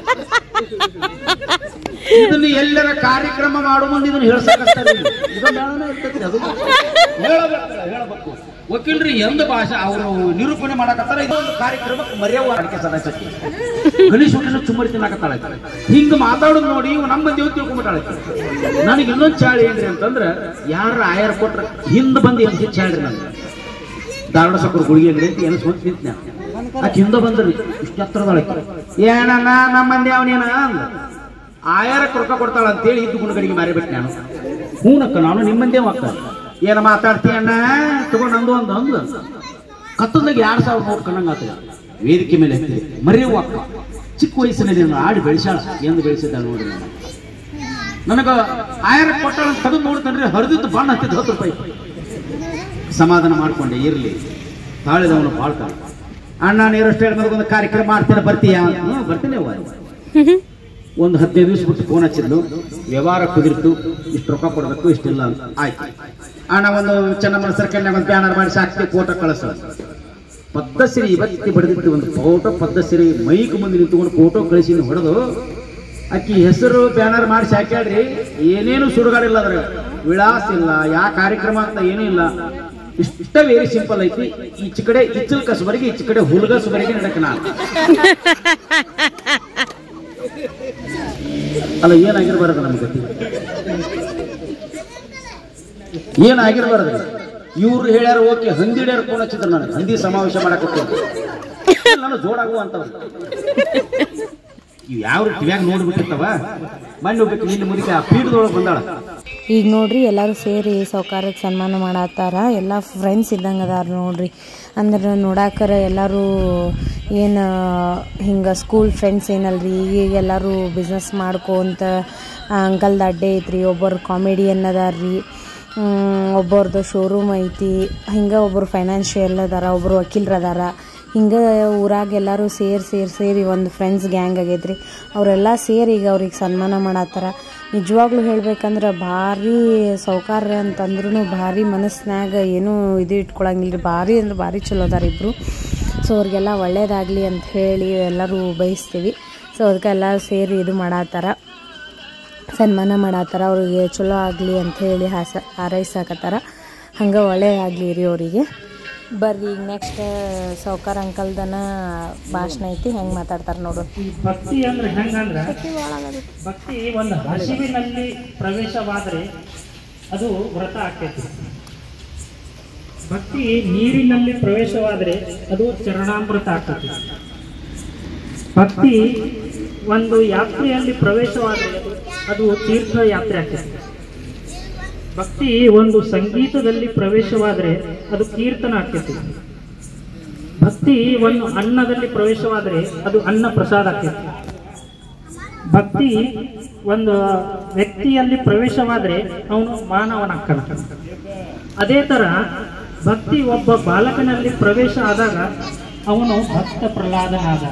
ಇದನ್ನ ಎಲ್ಲರ ಕಾರ್ಯಕ್ರಮ ಮಾಡೋ ಮುಂದೆ ಇದನ್ನ ಹೇಳ್ಸಕತ್ತಾರೆ ಇದನ್ನ ಹೇಳೋಣ ಇರ್ತೈತಿ ಅದು ಹೇಳಬೇಕು ಹೇಳಬೇಕು ವಕೀಲರು ಎಂದ ಭಾಷೆ ಅವರು ನಿರೂಪಣೆ ಮಾಡಕತ್ತಾರ ಇದೊಂದು ಕಾರ್ಯಕ್ರಮಕ್ಕೆ ಮರ್ಯಾವ ಅಡಿಕೆ ಸದಸ್ಯಕ್ಕೆ ಗಣೇಶ್ ಹುಟ್ಟಿನ ಚುಮ್ಮರಿ ತಿನ್ನಕತ್ತಾಳ ಹಿಂಗ ಮಾತಾಡೋದು ನೋಡಿ ಇವ್ ನಮ್ಮ ಮಂದಿ ತಿಳ್ಕೊಂಬಿಟ್ಟಾಳ ನನಗೆ ಇನ್ನೊಂದು ಚಾಳಿ ಏನ್ರಿ ಅಂತಂದ್ರ ಯಾರ ಆಯರ್ ಕೊಟ್ರ ಹಿಂದ್ ಬಂದು ಏನ್ ಚಾಳ್ರಿ ನನಗೆ ಧಾರವಾಡ ಸಕ್ಕರು ಗುಳಿಗೆ ಅಂಗಡಿ ಅಂತ ಏನು ಸ್ವಂತ ನಿಂತ ಆಕೆ ಹಿಂದೆ ಬಂದ್ರಿ ಇಷ್ಟು ಹತ್ರದೊಳಗೆ ಏನಣ್ಣ ನಮ್ಮ ಮಂದಿ ಅವನೇನ ಅಂದ ಆಯಾರಕ್ಕೆ ರೊಕ್ಕ ಕೊಡ್ತಾಳ ಅಂತೇಳಿ ಇದ್ದು ಗುಣಗಡಿಗೆ ಮಾರಿಬಿಟ್ಟು ನಾನು ಹೂನಕ್ಕ ನಾನು ನಿಮ್ಮ ಮಂದಿ ಅಕ್ಕ ಏನ ಮಾತಾಡ್ತೀಯ ಅಣ್ಣ ತಗೊಂಡು ನಂದು ಒಂದು ಅಂದು ಕತ್ತದಾಗ ಎರಡ್ ಸಾವಿರ ನೋಟ್ ಕಣ್ಣಂಗ ಆತದ ವೇದಿಕೆ ಮೇಲೆ ಎತ್ತಿದೆ ಮರೆಯುವ ಅಕ್ಕ ಚಿಕ್ಕ ವಯಸ್ಸಿನಲ್ಲಿ ನಾನು ಆಡಿ ಬೆಳೆಸಾಳ ಎಂದು ಬೆಳೆಸಿದ್ದ ನೋಡಿ ನಾನು ನನಗ ಆಯಾರ ಕೊಟ್ಟಾಳ ತೆಗೆದು ನೋಡ್ತಾನ್ರಿ ಹರಿದಿದ್ದು ಬಣ್ಣ ಹತ್ತಿದ್ದು ಹತ್ತು ರೂಪಾಯಿ ಸಮಾಧಾನ ಮಾಡ್ಕೊಂಡೆ ಇರ್ಲಿ ತಾಳಿದವನು ಬಾಳ್ತಾನೆ ಅಣ್ಣ ನೀರು ಸ್ಟೇಟ್ ಒಂದು ಕಾರ್ಯಕ್ರಮ ಮಾಡ್ತೇನೆ ಬರ್ತೀಯಾ ಹ್ಞೂ ಬರ್ತೀನಿ ಅವ್ವ. ಒಂದು ಹದಿನೈದು ದಿವಸ ಬಿಟ್ಟು ಫೋನ್ ಹಚ್ಚಿದ್ಲು ವ್ಯವಹಾರ ಕುದಿರ್ತು ಇಷ್ಟು ರೊಕ್ಕ ಕೊಡಬೇಕು ಇಷ್ಟಿಲ್ಲ ಅಂತ ಆಯ್ತು ಅಣ್ಣ ಒಂದು ಚೆನ್ನಮ್ಮನ ಸರ್ಕಲ್ನಾಗ ಒಂದು ಬ್ಯಾನರ್ ಮಾಡಿ ಸಾಕ್ತಿ ಫೋಟೋ ಕಳಿಸ ಪದ್ಧಸಿರಿ ಇವತ್ತಿ ಬಡಿದಿತ್ತು ಒಂದು ಫೋಟೋ ಪದ್ಧಸಿರಿ ಮೈಕ್ ಮುಂದೆ ನಿಂತ್ಕೊಂಡು ಫೋಟೋ ಕಳಿಸಿ ಹೊಡೆದು ಅಕ್ಕಿ ಹೆಸರು ಬ್ಯಾನರ್ ಮಾಡಿಸಿ ಹಾಕ್ಯಾಡ್ರಿ ಏನೇನು ಸುಡುಗಾಡಿಲ್ಲ ಅದ್ರ ವಿಳಾಸ ಇಲ್ಲ ಯಾ ಕಾರ್ಯಕ್ರಮ ಅಂತ ಏನೂ ಇಲ್ಲ ಇಷ್ಟ ವೆರಿ ಸಿಂಪಲ್ ಐತಿ ಈಚ ಕಡೆ ಇಚ್ಚಲ್ ಕಸಬರಿಗೆ ಈಚ ಕಡೆ ಹುಲ್ಗಸಬರಿಗೆ ನಡಕ ನಾನು ಅಲ್ಲ ಏನಾಗಿರ್ಬಾರ್ದು ನಮ್ಮ ಗತಿ ಏನಾಗಿರ್ಬಾರ್ದು ಇವ್ರು ಹೇಳ್ಯಾರ ಓಕೆ ಹಂದಿಡ್ಯಾರ ಫೋನ್ ಹಚ್ಚಿದ್ರು ನನಗೆ ಹಂದಿ ಸಮಾವೇಶ ಮಾಡಕ್ಕೆ ನಾನು ಜೋಡಾಗುವ ಅಂತವ್ರು ಇವ್ ಯಾವ ಕಿವ್ಯಾಗ ನೋಡ್ಬಿಟ್ಟಿರ್ತಾವ ಮಣ್ಣು ಹೋಗ್ಬೇಕು ನಿನ್ನ ಮುದಿಕೆ ಆ ಪೀಠದೊಳಗೆ ಬಂದಾಳ ಈಗ ನೋಡ್ರಿ ಎಲ್ಲರೂ ಸೇರಿ ಸಾವ್ಕಾರಕ್ಕೆ ಸನ್ಮಾನ ಮಾಡತ್ತಾರ ಎಲ್ಲ ಫ್ರೆಂಡ್ಸ್ ಇದ್ದಂಗೆ ಅದಾರ ನೋಡ್ರಿ ಅಂದ್ರೆ ನೋಡಾಕರ ಎಲ್ಲರೂ ಏನು ಹಿಂಗೆ ಸ್ಕೂಲ್ ಫ್ರೆಂಡ್ಸ್ ಏನಲ್ರಿ ಈಗ ಎಲ್ಲರೂ ಬಿಸ್ನೆಸ್ ಮಾಡ್ಕೊಂತ ಅಂಕಲ್ದ ಅಡ್ಡೆ ಐತ್ರಿ ಒಬ್ಬರು ಕಾಮಿಡಿಯನ್ ಅದಾರ ರೀ ಒಬ್ಬರದು ಶೋರೂಮ್ ಐತಿ ಹಿಂಗೆ ಒಬ್ಬರು ಫೈನಾನ್ಷಿಯಲ್ ಅದಾರ ಒಬ್ಬರು ವಕೀಲರು ಅದಾರ ಹಿಂಗೆ ಊರಾಗ ಎಲ್ಲರೂ ಸೇರಿ ಸೇರಿ ಸೇರಿ ಒಂದು ಫ್ರೆಂಡ್ಸ್ ಗ್ಯಾಂಗ್ ಆಗೈತ್ರಿ ಅವರೆಲ್ಲ ಸೇರಿ ಈಗ ಅವ್ರಿಗೆ ಸನ್ಮಾನ ಮಾಡತ್ತಾರ ನಿಜವಾಗ್ಲೂ ಹೇಳ್ಬೇಕಂದ್ರೆ ಭಾರಿ ಸೌಕಾರ ಅಂತಂದ್ರೂ ಭಾರಿ ಮನಸ್ಸಿನಾಗ ಏನೂ ಇದು ಇಟ್ಕೊಳಂಗಿಲ್ಲ ರೀ ಭಾರಿ ಅಂದ್ರೆ ಭಾರಿ ಚಲೋ ಅದಾರ ಇಬ್ಬರು ಸೊ ಅವ್ರಿಗೆಲ್ಲ ಒಳ್ಳೇದಾಗಲಿ ಅಂತ ಹೇಳಿ ಎಲ್ಲರೂ ಬಯಸ್ತೀವಿ ಸೊ ಅದಕ್ಕೆ ಎಲ್ಲ ಸೇರಿ ಇದು ಮಾಡತ್ತಾರ ಸನ್ಮಾನ ಮಾಡತ್ತಾರ ಅವ್ರಿಗೆ ಚಲೋ ಆಗಲಿ ಅಂತ ಹೇಳಿ ಹಾಸ ಹಾರೈಸಾಕತ್ತಾರ ಹಂಗೆ ಒಳ್ಳೇದಾಗಲಿ ರೀ ಅವರಿಗೆ ಬರ್ರಿ ಈಗ ನೆಕ್ಸ್ಟ್ ಸೌಕಾರ ಅಂಕಲ್ದನ ಭಾಷಣ ಐತಿ ಹೆಂಗೆ ಮಾತಾಡ್ತಾರೆ ನೋಡು ಈ ಭಕ್ತಿ ಅಂದ್ರೆ ಹೆಂಗಂದ್ರ ಭಕ್ತಿ ಒಂದು ಹಸಿವಿನಲ್ಲಿ ಪ್ರವೇಶವಾದರೆ ಅದು ವ್ರತ ಆಕೈತಿ ಭಕ್ತಿ ನೀರಿನಲ್ಲಿ ಪ್ರವೇಶವಾದರೆ ಅದು ಚರಣಾಮೃತ ಆಗ್ತೈತಿ ಭಕ್ತಿ ಒಂದು ಯಾತ್ರೆಯಲ್ಲಿ ಪ್ರವೇಶವಾದರೆ ಅದು ತೀರ್ಥ ಯಾತ್ರೆ ಆಗ್ತೈತಿ ಭಕ್ತಿ ಒಂದು ಸಂಗೀತದಲ್ಲಿ ಪ್ರವೇಶವಾದರೆ ಅದು ಕೀರ್ತನ ಆಗ್ತೈತಿ ಭಕ್ತಿ ಒಂದು ಅನ್ನದಲ್ಲಿ ಪ್ರವೇಶವಾದರೆ ಅದು ಅನ್ನ ಪ್ರಸಾದ ಆಗ್ತೈತಿ ಭಕ್ತಿ ಒಂದು ವ್ಯಕ್ತಿಯಲ್ಲಿ ಪ್ರವೇಶವಾದರೆ ಅವನು ಮಾನವನಾಗ್ತಾನ ಅದೇ ತರ ಭಕ್ತಿ ಒಬ್ಬ ಬಾಲಕನಲ್ಲಿ ಪ್ರವೇಶ ಆದಾಗ ಅವನು ಭಕ್ತ ಪ್ರಹ್ಲಾದನಾದ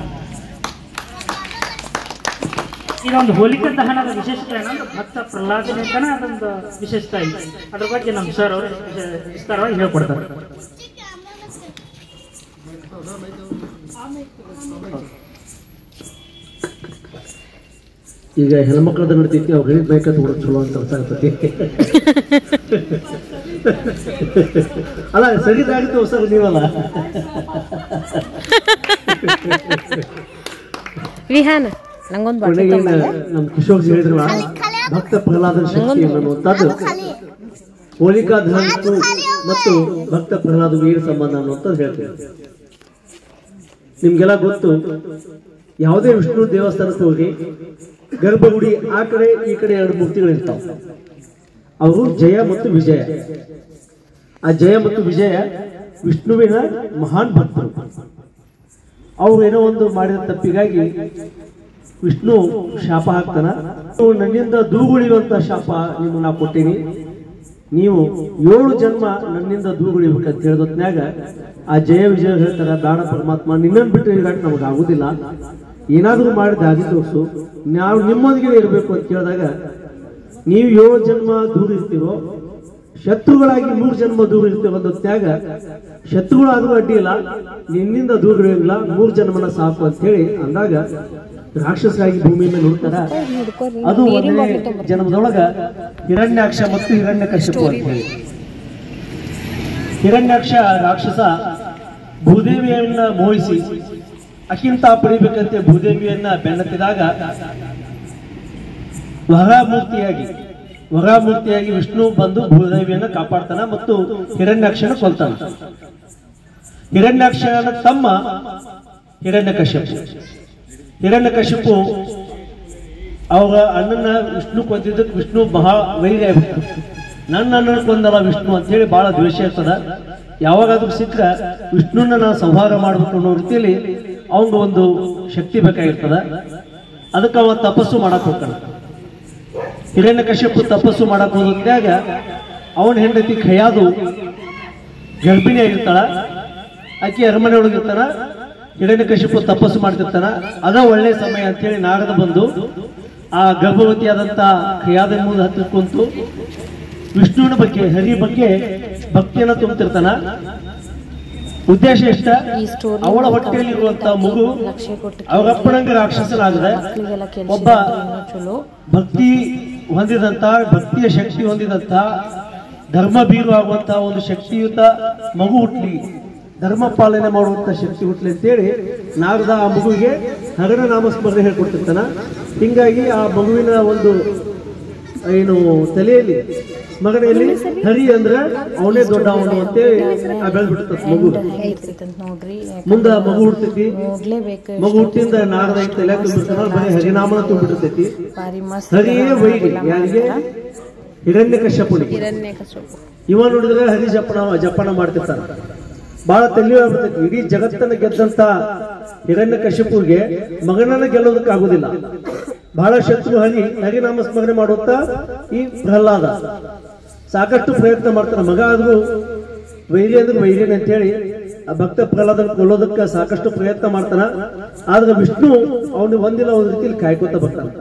ಇದೊಂದು ಹೋಲಿಕೆ ದಹನದ ವಿಶೇಷತೆ ಏನಂದ್ರೆ ಭಕ್ತ ಪ್ರಹ್ಲಾದನಿಂದನೇ ಅದೊಂದು ವಿಶೇಷತೆ ಐತಿ ಅದ್ರ ಬಗ್ಗೆ ನಮ್ಮ ಸರ್ ಅವರು ವಿಸ್ತಾರವಾಗಿ ಹೇಳ್ಕೊಡ್ತಾರೆ ಈಗ ಹೆಣ್ಮಕ್ಳದ ನಡ್ತೈತಿ ಅವ್ರು ಗಣಿತ ಬೈಕತ್ ಹುಡುಗ ಚಲೋ ಅಂತ ಅನ್ಸಾಗ್ತೈತಿ ಅಲ್ಲ ಸರಿದಾಗಿತ್ತು ಹೊಸ ನೀವಲ್ಲ ವಿಹಾನ ನಂಗೊಂದು ಬಾಟ್ಲಿ ಕೊನೆಗೆ ನಮ್ಮ ಕಿಶೋರ್ ಜಿ ಹೇಳಿದ್ರಲ್ಲ ಭಕ್ತ ಪ್ರಹ್ಲಾದನ ಶಕ್ತಿ ಅನ್ನುವಂಥದ್ದು ಹೋಲಿಕಾ ಧರ್ಮಕ್ಕೂ ಮತ್ತು ಭಕ್ತ ಪ್ರಹ್ಲಾದ ವೀರ ಸಂಬಂಧ ಅನ್ನುವಂಥದ್ದು ಹೇಳ್ತೀವಿ ನಿಮ್ಗೆಲ್ಲ ಗೊತ್ತು ಯಾವುದೇ ವಿಷ್ಣು ದೇವಸ್ಥಾನಕ್ಕೆ ಹೋಗಿ ಗರ್ಭಗುಡಿ ಆ ಕಡೆ ಈ ಕಡೆ ಎರಡು ಮೂರ್ತಿಗಳು ಇರ್ತಾವೆ ಅವರು ಜಯ ಮತ್ತು ವಿಜಯ ಆ ಜಯ ಮತ್ತು ವಿಜಯ ವಿಷ್ಣುವಿನ ಮಹಾನ್ ಭಕ್ತರು ಅವ್ರು ಏನೋ ಒಂದು ಮಾಡಿದ ತಪ್ಪಿಗಾಗಿ ವಿಷ್ಣು ಶಾಪ ಹಾಕ್ತಾನ ನೀವು ನನ್ನಿಂದ ದೂಗುಳಿಯುವಂತ ಶಾಪ ನಿಮ್ಗೆ ನಾ ಕೊಟ್ಟೀನಿ ನೀವು ಏಳು ಜನ್ಮ ನನ್ನಿಂದ ದೂಗುಳಿಬೇಕಂತ ಹೇಳಿದ್ನ್ಯಾಗ ಆ ಜಯ ವಿಜಯ ಹೇಳ್ತಾರ ಬೇಡ ಪರಮಾತ್ಮ ನಿನ್ನನ್ನು ಬಿಟ್ಟು ಈಗ ನಮಗೆ ಆಗುದಿಲ್ಲ ಏನಾದರೂ ಮಾಡಿದ ಆಗಿ ತೋರಿಸು ನಾವು ನಿಮ್ಮೊಂದಿಗೆ ಇರಬೇಕು ಅಂತ ಕೇಳಿದಾಗ ನೀವು ಏಳು ಜನ್ಮ ದೂರ ಇರ್ತೀರೋ ಶತ್ರುಗಳಾಗಿ ಮೂರು ಜನ್ಮ ದೂರ ಇರ್ತೇವೆ ಅನ್ನೋ ತ್ಯಾಗ ಶತ್ರುಗಳಾದ್ರೂ ಅಡ್ಡಿ ಇಲ್ಲ ನಿನ್ನಿಂದ ದೂರ ಇರಲಿಲ್ಲ ಮೂರು ಜನ್ಮನ ಸಾಕು ಅಂತ ಹೇಳಿ ಅಂದಾಗ ರಾಕ್ಷಸರಾಗಿ ಭೂಮಿ ಮೇಲೆ ಹುಡ್ತಾರ ಅದು ಒಂದನೇ ಜನ್ಮದೊಳಗ ಹಿರಣ್ಯಾಕ್ಷ ಮತ್ತು ಹಿರಣ್ಯ ಕಶ್ಯಪು ಅಂತ ಹೇಳಿ ಹಿರಣ್ಯಾಕ್ಷ ರಾಕ್ಷಸ ಭೂದೇವಿಯನ್ನ ಮೋಹಿಸಿ ಅಕ್ಕಿಂತ ಪಡಿಬೇಕಂತೆ ಭೂದೇವಿಯನ್ನ ಬೆನ್ನತ್ತಿದಾಗ ವರಮೂರ್ತಿಯಾಗಿ ವರಮೂರ್ತಿಯಾಗಿ ವಿಷ್ಣು ಬಂದು ಭೂದೇವಿಯನ್ನ ಕಾಪಾಡ್ತಾನ ಮತ್ತು ಹಿರಣ್ಯಾಕ್ಷನ ಕೊಲ್ತಾನ ಹಿರಣ್ಯಾಕ್ಷನ ತಮ್ಮ ಹಿರಣ್ಯಕಶ್ಯಪು ಹಿರಣ್ಯಕಶ್ಯಪು ಅವರ ಅಣ್ಣನ ವಿಷ್ಣು ಕೊಂದಿದ್ದಕ್ಕೆ ವಿಷ್ಣು ಮಹಾ ವೈರಿ ಆಗ್ಬಿಟ್ಟು ನನ್ನ ಅಣ್ಣನ ಕೊಂದಲ್ಲ ವಿಷ್ಣು ಅಂತ ಹೇಳಿ ಬಹಳ ದ್ವೇಷ ಇರ್ತದ ಯಾವಾಗಾದ್ರೂ ಸಿಕ್ಕ ವಿಷ್ಣುನ ನಾನು ಸಂಹಾರ ಮಾಡ್ಬೇಕು ಅನ್ನೋ ರೀತಿಯಲ್ಲಿ ಅವಂಗ ಒಂದು ಶಕ್ತಿ ಬೇಕಾಗಿರ್ತದ ಅದಕ್ಕೆ ಅವ ತಪಸ್ಸು ಮಾಡಕ್ ಹೋಗ್ತಾನ ಹಿರಣ್ಯಕಶ್ಯಪು ತಪಸ್ಸು ಮಾಡಕ್ ಹೋದಾಗ ಅವನ ಹೆಂಡತಿ ಖಯಾದು ಗರ್ಭಿಣಿ ಆಗಿರ್ತಾಳ ಆಕೆ ಅರಮನೆ ಒಳಗಿರ್ತಾನ ಹಿರಣ್ಯಕಶಿಪು ತಪಸ್ಸು ಮಾಡ್ತಿರ್ತಾನ ಅದ ಒಳ್ಳೆ ಸಮಯ ಅಂತೇಳಿ ನಾರದ ಬಂದು ಆ ಗರ್ಭವತಿಯಾದಂತ ಖಯಾದ ಮುಂದೆ ಹತ್ತಿರ ಕುಂತು ವಿಷ್ಣುವಿನ ಬಗ್ಗೆ ಹರಿ ಬಗ್ಗೆ ಭಕ್ತಿಯನ್ನ ತುಂಬ್ತಿರ್ತಾನ ಉದ್ದೇಶ ಇಷ್ಟ ಈ ಸ್ಟೋರಿ ಅವಳ ಹೊಟ್ಟೆಯಲ್ಲಿರುವಂತ ಮಗು ಲಕ್ಷ್ಯ ಕೊಟ್ಟು ಅವರ ಅಪ್ಪಣಂಗೆ ರಾಕ್ಷಸನಾಗದೆ ಮಕ್ಕಳಿಗೆಲ್ಲ ಕೆಲಸ ಒಬ್ಬ ಇನ್ನೂ ಚಲೋ ಭಕ್ತಿ ಹೊಂದಿದಂತ ಭಕ್ತಿಯ ಶಕ್ತಿ ಹೊಂದಿದಂತ ಧರ್ಮ ಬೀರು ಆಗುವಂತ ಒಂದು ಶಕ್ತಿಯುತ ಮಗು ಹುಟ್ಲಿ ಧರ್ಮ ಪಾಲನೆ ಮಾಡುವಂತ ಶಕ್ತಿ ಹುಟ್ಲಿ ಅಂತೇಳಿ ನಾರದ ಆ ಮಗುವಿಗೆ ಹಗರ ನಾಮಸ್ಮರಣೆ ಹೇಳ್ಕೊಡ್ತಿರ್ತಾನ ಹಿಂಗಾಗಿ ಆ ಮಗುವಿನ ಒಂದು ಏನು ತಲೆಯಲ್ಲಿ ಮಗನೆಯಲ್ಲಿ ಹರಿ ಅಂದ್ರೆ ಅವನೇ ದೊಡ್ಡ ಅವನು ಅಂತೇಳಿ ಆ ಬೆಳೆದ್ಬಿಡ್ತದ ಮಗು ಐತಂತ ನೋಡ್ರಿ ಮುಂದ ಮಗು ಹುಡ್ತೈತಿ ನೋಡ್ಲೇಬೇಕು ಮಗು ಹುಟ್ಟಿಂದ ನಾರದ ತಲೆ ತುಂಬಿರ್ತಾನ ಬರೀ ಹರಿನಾಮನ ತುಂಬಿಟ್ಟಿರ್ತೈತಿ ಬಾರಿ ಮಸ್ತ್ ಹರಿಯೇ ವೈರಿ ಯಾರಿಗೆ ಹಿರಣ್ಯ ಕಶ್ಯಪುನಿಗೆ ಹಿರಣ್ಯ ಕಸಬು ಇವ ನೋಡಿದ್ರೆ ಹರಿ ಜಪಣ ಜಪಣ ಮಾಡ್ತಿರ್ತಾರ ಬಹಳ ತಲೆ ಆಗ್ಬಿಡ್ತೈತಿ ಇಡೀ ಜಗತ್ತನ್ನ ಗೆದ್ದಂತ ಹಿರಣ್ಯ ಕಶ್ಯಪುಗೆ ಮಗನನ್ನ ಗೆಲ್ಲೋದಕ್ಕೆ ಆಗುದಿಲ್ಲ ಬಹಳ ಶತ್ರು ಹರಿ ಹರಿನಾಮ ಸ್ಮರಣೆ ಮಾಡುತ್ತ ಈ ಪ್ರಹ್ಲಾದ ಸಾಕಷ್ಟು ಪ್ರಯತ್ನ ಮಾಡ್ತಾನೆ ಮಗ ಆದ್ರೂ ವೈರಿ ಅಂದ್ರೆ ವೈರಿನ ಅಂತೇಳಿ ಆ ಭಕ್ತ ಪ್ರಹ್ಲಾದನ ಕೊಲ್ಲೋದಕ್ಕೆ ಸಾಕಷ್ಟು ಪ್ರಯತ್ನ ಮಾಡ್ತಾನ ಆದ್ರೆ ವಿಷ್ಣು ಅವನಿಗೆ ಒಂದಿಲ್ಲ ಒಂದ್ ರೀತಿಯಲ್ಲಿ ಕಾಯ್ಕೋತ ಬರ್ತಾನೆ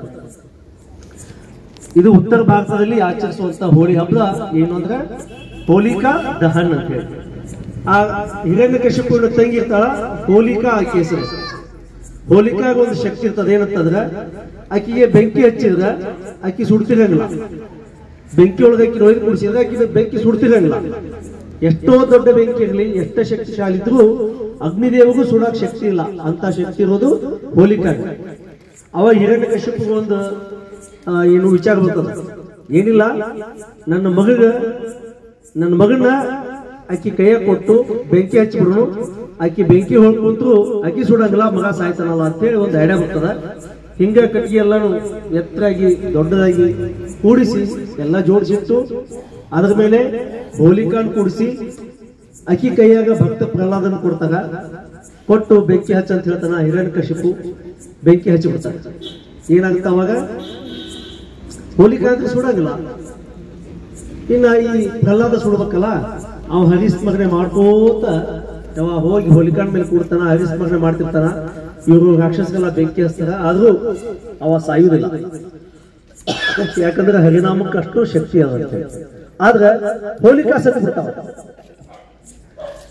ಇದು ಉತ್ತರ ಭಾರತದಲ್ಲಿ ಆಚರಿಸುವಂತ ಹೋಳಿ ಹಬ್ಬ ಏನು ಅಂದ್ರೆ ಹೋಲಿಕಾ ದಹನ್ ಅಂತ ಹೇಳಿ ಆ ಹಿರಣ್ಯಕಶಿಪುವಿನ ತಂಗಿ ಇರ್ತಾಳ ಹೋಲಿಕಾ ಆಕೆ ಹೆಸರು ಹೋಲಿಕಾಗ ಒಂದು ಶಕ್ತಿ ಇರ್ತದ ಏನಂತಂದ್ರ ಆಕಿಗೆ ಬೆಂಕಿ ಹಚ್ಚಿದ್ರ ಆಕಿ ಸುಡ್ತಿರಂಗಿಲ್ಲ ಬೆಂಕಿ ಒಳಗೆ ಆಕಿ ಒಯ್ದು ಕುಡಿಸಿದ್ರೆ ಆಕಿ ಬೆಂಕಿ ಸುಡ್ತಿರಂಗಿಲ್ಲ ಎಷ್ಟೋ ದೊಡ್ಡ ಬೆಂಕಿ ಇರಲಿ ಎಷ್ಟೇ ಶಕ್ತಿಶಾಲಿ ಇದ್ರೂ ಅಗ್ನಿದೇವಗೂ ಸುಡಕ್ ಶಕ್ತಿ ಇಲ್ಲ ಅಂತ ಶಕ್ತಿ ಇರೋದು ಹೋಲಿಕಾಗ ಅವ ಹಿರಣ್ಯಕಶಿಪು ಒಂದು ಆ, ಏನು ವಿಚಾರ ಬರ್ತದ ಏನಿಲ್ಲ ನನ್ನ ಮಗಗ ನನ್ನ ಮಗನ ಆಕಿ ಕೈಯ ಕೊಟ್ಟು ಬೆಂಕಿ ಹಚ್ಚಿಬಿಡ್ನು ಆಕಿ ಬೆಂಕಿ ಹೊಳ್ ಕುಂತ್ರು ಆಕಿ ಸುಡಂಗಿಲ್ಲ ಮಗ ಸಾಯ್ತಾನಲ್ಲ ಅಂತೇಳಿ ಒಂದು ಐಡಿಯಾ ಬರ್ತದ ಹಿಂಗ ಕಟ್ಟಿಗೆ ಎಲ್ಲಾನು ಎತ್ತರಾಗಿ ದೊಡ್ಡದಾಗಿ ಕೂಡಿಸಿ ಎಲ್ಲ ಜೋಡಿಸಿಟ್ಟು ಅದ್ರ ಮೇಲೆ ಹೋಲಿಕಾನ್ ಕೂಡಿಸಿ ಅಕ್ಕಿ ಕೈಯಾಗ ಭಕ್ತ ಪ್ರಹ್ಲಾದನ ಕೊಡ್ತಾರ ಕೊಟ್ಟು ಬೆಂಕಿ ಹಚ್ಚ ಅಂತ ಹೇಳ್ತಾನ ಹಿರಣ್ಯಕಶಿಪು ಬೆಂಕಿ ಹಚ್ಚಿ ಬಿಡ್ತಾರ ಏನಾಗುತ್ತೆ ಅವಾಗ ಹೋಲಿಕಾ ಅಂದ್ರೆ ಸುಡಂಗಿಲ್ಲ ಇನ್ನ ಈ ಪ್ರಹ್ಲಾದ ಸುಡ್ಬೇಕಲ್ಲ ಅವ ಹರಿಸ್ಮರಣೆ ಮಾಡ್ಕೋತ ಅವ ಹೋಗಿ ಹೋಲಿಕಾನ್ ಮೇಲೆ ಕೂಡ್ತಾನ ಹರಿಸ್ಮರಣೆ ಮಾಡ್ತಿರ್ತಾನ ಇವರು ರಾಕ್ಷಸಗೆಲ್ಲ ಬೆಂಕಿ ಹಚ್ತಾರ ಆದ್ರೂ ಅವ ಸಾಯುವುದಿಲ್ಲ ಯಾಕಂದ್ರೆ ಹರಿನಾಮಕ್ಕೆ ಅಷ್ಟು ಶಕ್ತಿ ಅದ ಅಂತ ಹೇಳಿ. ಆದ್ರೆ ಹೋಲಿಕಾ ಸತ್ತು ಬಿಡ್ತಾವ